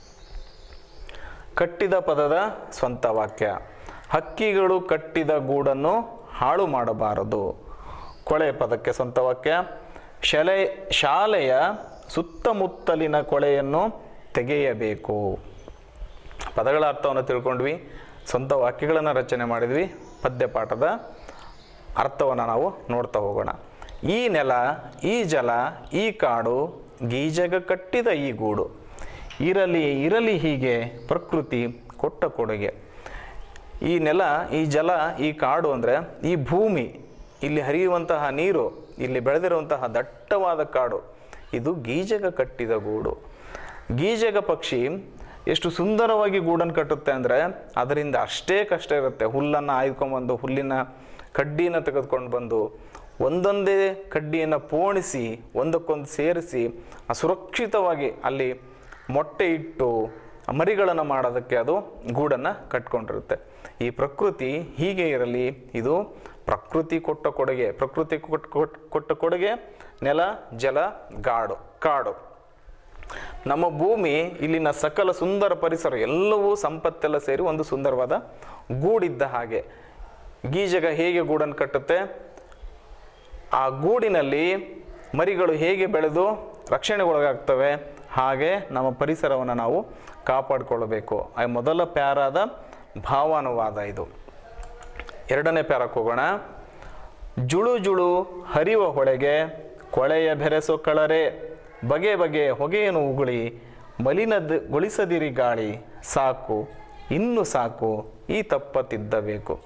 ಕಟ್ಟಿದ ಪದದ ಸ್ವಂತ ವಾಕ್ಯ ಹಕ್ಕಿಗಳು ಕಟ್ಟಿದ ಗೂಡನ್ನು ಹಾಳು ಮಾಡಬಾರದು ಕೊಳೆ ಪದಕ್ಕೆ ಸ್ವಂತ ವಾಕ್ಯ ಶಲೆ ಶಾಲೆಯ ಸುತ್ತಮುತ್ತಲಿನ ಕೊಳೆಯನ್ನು ತೆಗೆಯಬೇಕು ಪದಗಳ ಅರ್ಥವನ್ನು ತಿಳ್ಕೊಂಡ್ವಿ ಸ್ವಂತ ವಾಕ್ಯಗಳನ್ನು ರಚನೆ ಮಾಡಿದ್ವಿ ಪದ್ಯಪಾಠದ ಅರ್ಥವನ್ನು ನಾವು ನೋಡ್ತಾ ಹೋಗೋಣ ಈ ನೆಲ ಈ ಜಲ ಈ ಕಾಡು ಗೀಜಗ ಕಟ್ಟಿದ ಈ ಗೂಡು ಇರಲಿ ಇರಲಿ ಹೀಗೆ ಪ್ರಕೃತಿ ಕೊಟ್ಟ ಕೊಡುಗೆ ಈ ನೆಲ ಈ ಜಲ ಈ ಕಾಡು ಅಂದರೆ ಈ ಭೂಮಿ ಇಲ್ಲಿ ಹರಿಯುವಂತಹ ನೀರು ಇಲ್ಲಿ ಬೆಳೆದಿರುವಂತಹ ದಟ್ಟವಾದ ಕಾಡು ಇದು ಗೀಜಗ ಕಟ್ಟಿದ ಗೂಡು ಗೀಜಗ ಪಕ್ಷಿ ಎಷ್ಟು ಸುಂದರವಾಗಿ ಗೂಡನ್ನು ಕಟ್ಟುತ್ತೆ ಅಂದರೆ ಅದರಿಂದ ಅಷ್ಟೇ ಕಷ್ಟ ಇರುತ್ತೆ ಹುಲ್ಲನ್ನು ಆಯ್ಕೊಂಬಂದು ಹುಲ್ಲಿನ ಕಡ್ಡಿಯನ್ನು ತೆಗೆದುಕೊಂಡು ಬಂದು ಒಂದೊಂದೇ ಕಡ್ಡಿಯನ್ನು ಪೋಣಿಸಿ ಒಂದಕ್ಕೊಂದು ಸೇರಿಸಿ ಆ ಸುರಕ್ಷಿತವಾಗಿ ಅಲ್ಲಿ ಮೊಟ್ಟೆ ಇಟ್ಟು ಮರಿಗಳನ್ನು ಮಾಡೋದಕ್ಕೆ ಅದು ಗೂಡನ್ನು ಕಟ್ಕೊಂಡಿರುತ್ತೆ ಈ ಪ್ರಕೃತಿ ಹೀಗೆ ಇರಲಿ ಇದು ಪ್ರಕೃತಿ ಕೊಟ್ಟ ಕೊಡುಗೆ ಪ್ರಕೃತಿ ಕೊಟ್ಟ ಕೊಟ್ಟ- ಕೊಟ್ಟ ಕೊಡುಗೆ ನೆಲ ಜಲ ಗಾಡು ಕಾಡು ನಮ್ಮ ಭೂಮಿ ಇಲ್ಲಿನ ಸಕಲ ಸುಂದರ ಪರಿಸರ ಎಲ್ಲವೂ ಸಂಪತ್ತೆಲ್ಲ ಸೇರಿ ಒಂದು ಸುಂದರವಾದ ಗೂಡಿದ್ದ ಹಾಗೆ ಗೀಜಗ ಹೇಗೆ ಗೂಡನ್ನು ಕಟ್ಟುತ್ತೆ ಆ ಗೂಡಿನಲ್ಲಿ ಮರಿಗಳು ಹೇಗೆ ಬೆಳೆದು ರಕ್ಷಣೆಗೊಳಗಾಗ್ತವೆ ಹಾಗೆ ನಮ್ಮ ಪರಿಸರವನ್ನು ನಾವು ಕಾಪಾಡಿಕೊಳ್ಳಬೇಕು ಆ ಮೊದಲ ಪ್ಯಾರಾದ ಭಾವಾನುವಾದ ಇದು ಎರಡನೇ ಪ್ಯಾರಕ್ಕೆ ಹೋಗೋಣ ಜುಳು ಜುಳು ಹರಿವ ಹೊಳೆಗೆ ಕೊಳೆಯ ಬೆರೆಸೋ ಕಳರೆ ಬಗೆ ಬಗೆ ಹೊಗೆಯನ್ನು ಉಗುಳಿ ಮಲಿನಗೊಳಿಸದಿರಿ ಗಾಳಿ ಸಾಕು ಇನ್ನು ಸಾಕು ಈ ತಪ್ಪ ತಿದ್ದಬೇಕು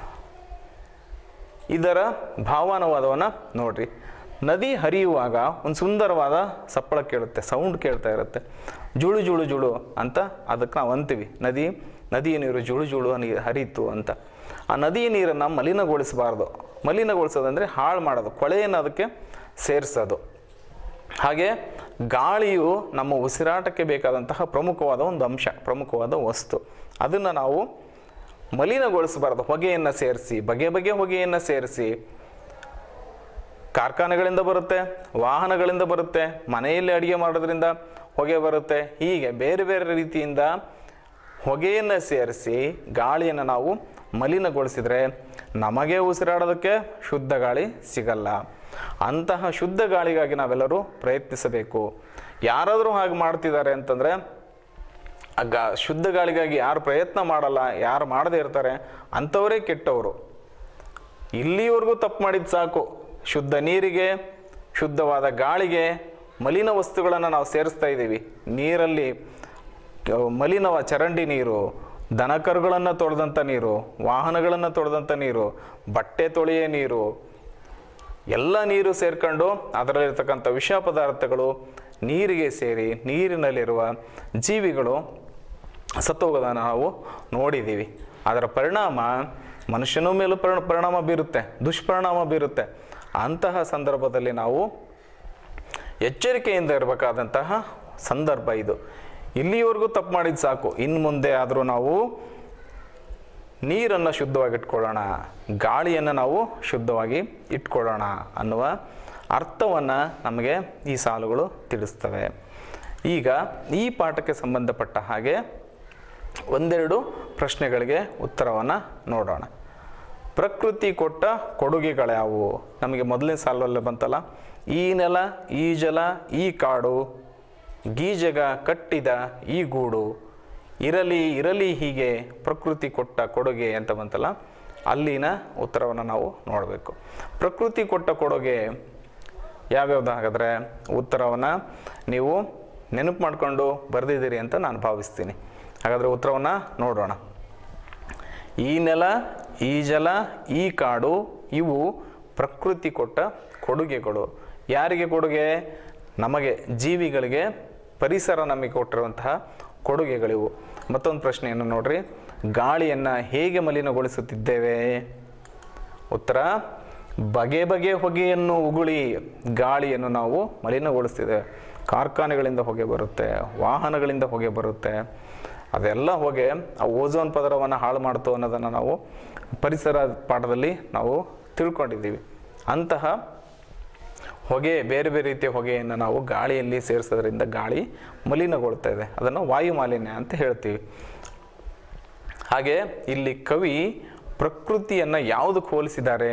ಇದರ ಭಾವಾನುವಾದವನ್ನು ನೋಡ್ರಿ ನದಿ ಹರಿಯುವಾಗ ಒಂದು ಸುಂದರವಾದ ಸಪ್ಪಳ ಕೇಳುತ್ತೆ ಸೌಂಡ್ ಕೇಳ್ತಾ ಇರುತ್ತೆ ಜುಳು ಜುಳು ಜುಳು ಅಂತ ಅದಕ್ಕೆ ನಾವು ಅಂತೀವಿ ನದಿ ನದಿಯ ನೀರು ಜುಳು ಜುಳು ನೀ ಹರಿಯಿತು ಅಂತ ಆ ನದಿಯ ನೀರನ್ನು ಮಲಿನಗೊಳಿಸಬಾರ್ದು ಮಲಿನಗೊಳಿಸೋದಂದರೆ ಹಾಳು ಮಾಡೋದು ಕೊಳೆಯನ್ನು ಅದಕ್ಕೆ ಸೇರಿಸೋದು ಹಾಗೆ ಗಾಳಿಯು ನಮ್ಮ ಉಸಿರಾಟಕ್ಕೆ ಬೇಕಾದಂತಹ ಪ್ರಮುಖವಾದ ಒಂದು ಅಂಶ ಪ್ರಮುಖವಾದ ವಸ್ತು ಅದನ್ನು ನಾವು ಮಲಿನಗೊಳಿಸಬಾರ್ದು ಹೊಗೆಯನ್ನು ಸೇರಿಸಿ ಬಗೆ ಬಗೆ ಹೊಗೆಯನ್ನು ಸೇರಿಸಿ ಕಾರ್ಖಾನೆಗಳಿಂದ ಬರುತ್ತೆ ವಾಹನಗಳಿಂದ ಬರುತ್ತೆ ಮನೆಯಲ್ಲಿ ಅಡುಗೆ ಮಾಡೋದ್ರಿಂದ ಹೊಗೆ ಬರುತ್ತೆ ಹೀಗೆ ಬೇರೆ ಬೇರೆ ರೀತಿಯಿಂದ ಹೊಗೆಯನ್ನು ಸೇರಿಸಿ ಗಾಳಿಯನ್ನು ನಾವು ಮಲಿನಗೊಳಿಸಿದರೆ ನಮಗೆ ಉಸಿರಾಡೋದಕ್ಕೆ ಶುದ್ಧ ಗಾಳಿ ಸಿಗಲ್ಲ ಅಂತಹ ಶುದ್ಧ ಗಾಳಿಗಾಗಿ ನಾವೆಲ್ಲರೂ ಪ್ರಯತ್ನಿಸಬೇಕು ಯಾರಾದರೂ ಹಾಗೆ ಮಾಡ್ತಿದ್ದಾರೆ ಅಂತಂದರೆ ಆ ಗಾ ಶುದ್ಧ ಗಾಳಿಗಾಗಿ ಯಾರು ಪ್ರಯತ್ನ ಮಾಡಲ್ಲ ಯಾರು ಮಾಡದೇ ಇರ್ತಾರೆ ಅಂಥವರೇ ಕೆಟ್ಟವರು ಇಲ್ಲಿವರೆಗೂ ತಪ್ಪು ಮಾಡಿದ್ದು ಸಾಕು ಶುದ್ಧ ನೀರಿಗೆ ಶುದ್ಧವಾದ ಗಾಳಿಗೆ ಮಲಿನ ವಸ್ತುಗಳನ್ನು ನಾವು ಸೇರಿಸ್ತಾ ಇದ್ದೀವಿ ನೀರಲ್ಲಿ ಕ- ಮಲಿನವ ಚರಂಡಿ ನೀರು ದನಕರುಗಳನ್ನು ತೊಳೆದಂಥ ನೀರು ವಾಹನಗಳನ್ನು ತೊಳೆದಂಥ ನೀರು ಬಟ್ಟೆ ತೊಳೆಯೇ ನೀರು ಎಲ್ಲ ನೀರು ಸೇರ್ಕೊಂಡು ಅದರಲ್ಲಿರ್ತಕ್ಕಂಥ ವಿಷ ಪದಾರ್ಥಗಳು ನೀರಿಗೆ ಸೇರಿ ನೀರಿನಲ್ಲಿರುವ ಜೀವಿಗಳು ಸತ್ತೋಗೋದನ್ನು ನಾವು ನೋಡಿದ್ದೀವಿ ಅದರ ಪರಿಣಾಮ ಮನುಷ್ಯನ ಮೇಲೂ ಪರಿಣ ಪರಿಣಾಮ ಬೀರುತ್ತೆ ದುಷ್ಪರಿಣಾಮ ಬೀರುತ್ತೆ ಅಂತಹ ಸಂದರ್ಭದಲ್ಲಿ ನಾವು ಎಚ್ಚರಿಕೆಯಿಂದ ಇರಬೇಕಾದಂತಹ ಸಂದರ್ಭ ಇದು ಇಲ್ಲಿವರೆಗೂ ತಪ್ಪು ಮಾಡಿದ್ದು ಸಾಕು ಇನ್ನು ಮುಂದೆ ಆದರೂ ನಾವು ನೀರನ್ನು ಶುದ್ಧವಾಗಿ ಇಟ್ಕೊಳ್ಳೋಣ ಗಾಳಿಯನ್ನು ನಾವು ಶುದ್ಧವಾಗಿ ಇಟ್ಕೊಳ್ಳೋಣ ಅನ್ನುವ ಅರ್ಥವನ್ನು ನಮಗೆ ಈ ಸಾಲುಗಳು ತಿಳಿಸ್ತವೆ ಈಗ ಈ ಪಾಠಕ್ಕೆ ಸಂಬಂಧಪಟ್ಟ ಹಾಗೆ ಒಂದೆರಡು ಪ್ರಶ್ನೆಗಳಿಗೆ ಉತ್ತರವನ್ನು ನೋಡೋಣ ಪ್ರಕೃತಿ ಕೊಟ್ಟ ಕೊಡುಗೆಗಳ್ಯಾವು ನಮಗೆ ಮೊದಲನೇ ಸಾಲಲ್ಲಿ ಬಂತಲ್ಲ ಈ ನೆಲ ಈ ಜಲ ಈ ಕಾಡು ಗೀಜಗ ಕಟ್ಟಿದ ಈ ಗೂಡು ಇರಲಿ ಇರಲಿ ಹೀಗೆ ಪ್ರಕೃತಿ ಕೊಟ್ಟ ಕೊಡುಗೆ ಅಂತ ಬಂತಲ್ಲ ಅಲ್ಲಿನ ಉತ್ತರವನ್ನು ನಾವು ನೋಡಬೇಕು ಪ್ರಕೃತಿ ಕೊಟ್ಟ ಕೊಡುಗೆ ಯಾವ್ಯಾವ್ದು ಹಾಗಾದರೆ ಉತ್ತರವನ್ನು ನೀವು ನೆನಪು ಮಾಡಿಕೊಂಡು ಬರೆದಿದ್ದೀರಿ ಅಂತ ನಾನು ಭಾವಿಸ್ತೀನಿ ಹಾಗಾದರೆ ಉತ್ತರವನ್ನು ನೋಡೋಣ ಈ ನೆಲ ಈ ಜಲ ಈ ಕಾಡು ಇವು ಪ್ರಕೃತಿ ಕೊಟ್ಟ ಕೊಡುಗೆಗಳು ಯಾರಿಗೆ ಕೊಡುಗೆ ನಮಗೆ ಜೀವಿಗಳಿಗೆ ಪರಿಸರ ನಮಗೆ ಕೊಟ್ಟಿರುವಂತಹ ಕೊಡುಗೆಗಳಿವು ಮತ್ತೊಂದು ಪ್ರಶ್ನೆಯನ್ನು ನೋಡ್ರಿ ಗಾಳಿಯನ್ನು ಹೇಗೆ ಮಲಿನಗೊಳಿಸುತ್ತಿದ್ದೇವೆ ಉತ್ತರ ಬಗೆ ಬಗೆ ಹೊಗೆಯನ್ನು ಉಗುಳಿ ಗಾಳಿಯನ್ನು ನಾವು ಮಲಿನಗೊಳಿಸ್ತಿದ್ದೇವೆ ಕಾರ್ಖಾನೆಗಳಿಂದ ಹೊಗೆ ಬರುತ್ತೆ ವಾಹನಗಳಿಂದ ಹೊಗೆ ಬರುತ್ತೆ ಅದೆಲ್ಲ ಹೊಗೆ ಆ ಓಝೋನ್ ಪದರವನ್ನು ಹಾಳು ಮಾಡ್ತು ಅನ್ನೋದನ್ನು ನಾವು ಪರಿಸರ ಪಾಠದಲ್ಲಿ ನಾವು ತಿಳ್ಕೊಂಡಿದ್ದೀವಿ ಅಂತಹ ಹೊಗೆ ಬೇರೆ ಬೇರೆ ರೀತಿಯ ಹೊಗೆಯನ್ನು ನಾವು ಗಾಳಿಯಲ್ಲಿ ಸೇರಿಸೋದ್ರಿಂದ ಗಾಳಿ ಮಲಿನಗೊಳ್ತಾ ಇದೆ ಅದನ್ನು ವಾಯು ಮಾಲಿನ್ಯ ಅಂತ ಹೇಳ್ತೀವಿ ಹಾಗೆ ಇಲ್ಲಿ ಕವಿ ಪ್ರಕೃತಿಯನ್ನು ಯಾವುದಕ್ಕೆ ಹೋಲಿಸಿದ್ದಾರೆ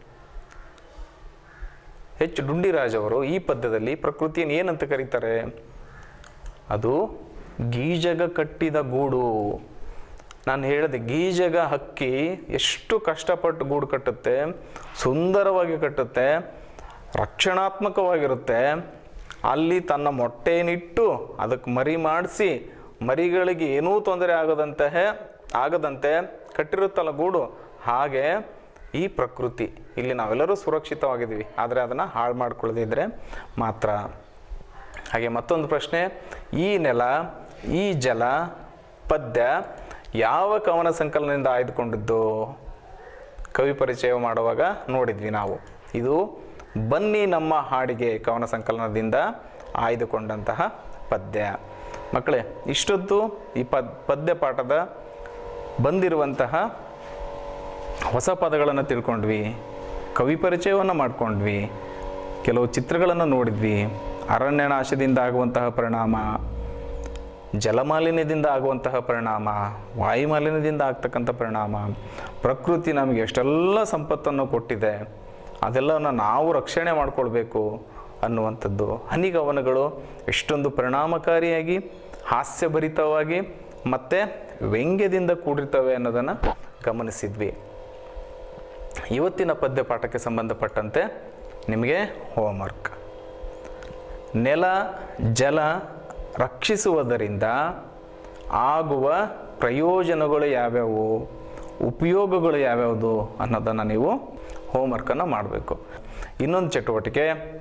ಎಚ್ ಡುಂಡಿರಾಜ್ ಅವರು ಈ ಪದ್ಯದಲ್ಲಿ ಪ್ರಕೃತಿಯನ್ನು ಏನಂತ ಕರೀತಾರೆ ಅದು ಗೀಜಗ ಕಟ್ಟಿದ ಗೂಡು ನಾನು ಹೇಳಿದೆ ಗೀಜಗ ಹಕ್ಕಿ ಎಷ್ಟು ಕಷ್ಟಪಟ್ಟು ಗೂಡು ಕಟ್ಟುತ್ತೆ ಸುಂದರವಾಗಿ ಕಟ್ಟುತ್ತೆ ರಕ್ಷಣಾತ್ಮಕವಾಗಿರುತ್ತೆ ಅಲ್ಲಿ ತನ್ನ ಮೊಟ್ಟೆಯನ್ನಿಟ್ಟು ಅದಕ್ಕೆ ಮರಿ ಮಾಡಿಸಿ ಮರಿಗಳಿಗೆ ಏನೂ ತೊಂದರೆ ಆಗದಂತಹ ಆಗದಂತೆ ಕಟ್ಟಿರುತ್ತಲ್ಲ ಗೂಡು ಹಾಗೆ ಈ ಪ್ರಕೃತಿ ಇಲ್ಲಿ ನಾವೆಲ್ಲರೂ ಸುರಕ್ಷಿತವಾಗಿದ್ದೀವಿ ಆದರೆ ಅದನ್ನು ಹಾಳು ಮಾಡ್ಕೊಳ್ಳದಿದ್ದರೆ ಮಾತ್ರ ಹಾಗೆ ಮತ್ತೊಂದು ಪ್ರಶ್ನೆ ಈ ನೆಲ ಈ ಜಲ ಪದ್ಯ ಯಾವ ಕವನ ಸಂಕಲನದಿಂದ ಆಯ್ದುಕೊಂಡಿದ್ದು ಕವಿ ಪರಿಚಯ ಮಾಡುವಾಗ ನೋಡಿದ್ವಿ ನಾವು ಇದು ಬನ್ನಿ ನಮ್ಮ ಹಾಡಿಗೆ ಕವನ ಸಂಕಲನದಿಂದ ಆಯ್ದುಕೊಂಡಂತಹ ಪದ್ಯ ಮಕ್ಕಳೇ ಇಷ್ಟೊತ್ತು ಈ ಪದ್ ಪದ್ಯ ಪಾಠದ ಬಂದಿರುವಂತಹ ಹೊಸ ಪದಗಳನ್ನು ತಿಳ್ಕೊಂಡ್ವಿ ಕವಿ ಪರಿಚಯವನ್ನು ಮಾಡ್ಕೊಂಡ್ವಿ ಕೆಲವು ಚಿತ್ರಗಳನ್ನು ನೋಡಿದ್ವಿ ಅರಣ್ಯನಾಶದಿಂದ ಆಗುವಂತಹ ಪರಿಣಾಮ ಜಲಮಾಲಿನ್ಯದಿಂದ ಆಗುವಂತಹ ಪರಿಣಾಮ ವಾಯುಮಾಲಿನ್ಯದಿಂದ ಆಗ್ತಕ್ಕಂಥ ಪರಿಣಾಮ ಪ್ರಕೃತಿ ನಮಗೆ ಎಷ್ಟೆಲ್ಲ ಸಂಪತ್ತನ್ನು ಕೊಟ್ಟಿದೆ ಅದೆಲ್ಲವನ್ನು ನಾವು ರಕ್ಷಣೆ ಮಾಡಿಕೊಳ್ಬೇಕು ಅನ್ನುವಂಥದ್ದು ಹನಿಗವನಗಳು ಎಷ್ಟೊಂದು ಪರಿಣಾಮಕಾರಿಯಾಗಿ ಹಾಸ್ಯಭರಿತವಾಗಿ ಮತ್ತು ವ್ಯಂಗ್ಯದಿಂದ ಕೂಡಿರ್ತವೆ ಅನ್ನೋದನ್ನು ಗಮನಿಸಿದ್ವಿ ಇವತ್ತಿನ ಪದ್ಯ ಪಾಠಕ್ಕೆ ಸಂಬಂಧಪಟ್ಟಂತೆ ನಿಮಗೆ ಹೋಮ್ವರ್ಕ್ ನೆಲ ಜಲ ರಕ್ಷಿಸುವುದರಿಂದ ಆಗುವ ಪ್ರಯೋಜನಗಳು ಯಾವ್ಯಾವು ಉಪಯೋಗಗಳು ಯಾವ್ಯಾವುದು ಅನ್ನೋದನ್ನು ನೀವು ಹೋಮ್ವರ್ಕನ್ನು ಮಾಡಬೇಕು ಇನ್ನೊಂದು ಚಟುವಟಿಕೆ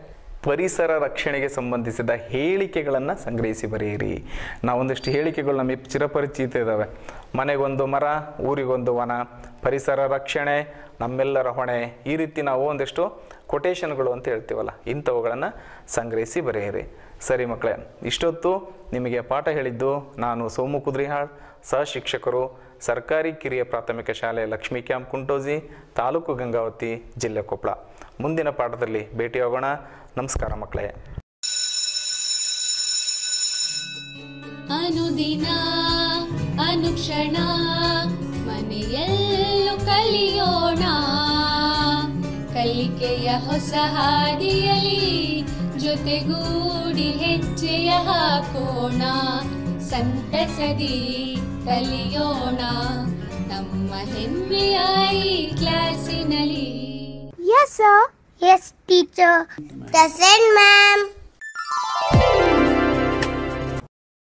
ಪರಿಸರ ರಕ್ಷಣೆಗೆ ಸಂಬಂಧಿಸಿದ ಹೇಳಿಕೆಗಳನ್ನು ಸಂಗ್ರಹಿಸಿ ಬರೆಯಿರಿ ನಾವೊಂದಿಷ್ಟು ಹೇಳಿಕೆಗಳು ನಮಗೆ ಚಿರಪರಿಚಿತ ಇದ್ದಾವೆ ಮನೆಗೊಂದು ಮರ ಊರಿಗೊಂದು ವನ ಪರಿಸರ ರಕ್ಷಣೆ ನಮ್ಮೆಲ್ಲರ ಹೊಣೆ ಈ ರೀತಿ ನಾವು ಒಂದಿಷ್ಟು ಕೊಟೇಶನ್ಗಳು ಅಂತ ಹೇಳ್ತೀವಲ್ಲ ಇಂಥವುಗಳನ್ನು ಸಂಗ್ರಹಿಸಿ ಬರೆಯಿರಿ ಸರಿ ಮಕ್ಕಳೇ ಇಷ್ಟೊತ್ತು ನಿಮಗೆ ಪಾಠ ಹೇಳಿದ್ದು ನಾನು ಸೋಮು ಕುದ್ರಿಹಾಳ್ ಸಹ ಶಿಕ್ಷಕರು ಸರ್ಕಾರಿ ಕಿರಿಯ ಪ್ರಾಥಮಿಕ ಶಾಲೆ ಲಕ್ಷ್ಮೀ ಕ್ಯಾಂಪ್ ಕುಂಟೋಜಿ ತಾಲೂಕು ಗಂಗಾವತಿ ಜಿಲ್ಲೆ ಕೊಪ್ಪಳ ಮುಂದಿನ ಪಾಠದಲ್ಲಿ ಭೇಟಿಯಾಗೋಣ ನಮಸ್ಕಾರ ಮಕ್ಕಳೇ ಅನುದಿನ ಅನುಕ್ಷಣ ಮನೆಯಲ್ಲೂ ಕಲಿಯೋಣ ಕಲಿಕೆಯ ಹೊಸ ಹಾದಿಯಲಿ ಜೊತೆಗೂಡಿ ಹೆಜ್ಜೆಯ ಹಾಕೋಣ ಸಂತಸದಿ ಕಲಿಯೋಣ ನಮ್ಮ ಹೆಮ್ಮೆಯ ಈ ಕ್ಲಾಸಿನಲ್ಲಿ Yes, sir. Yes, teacher. Present, ma'am.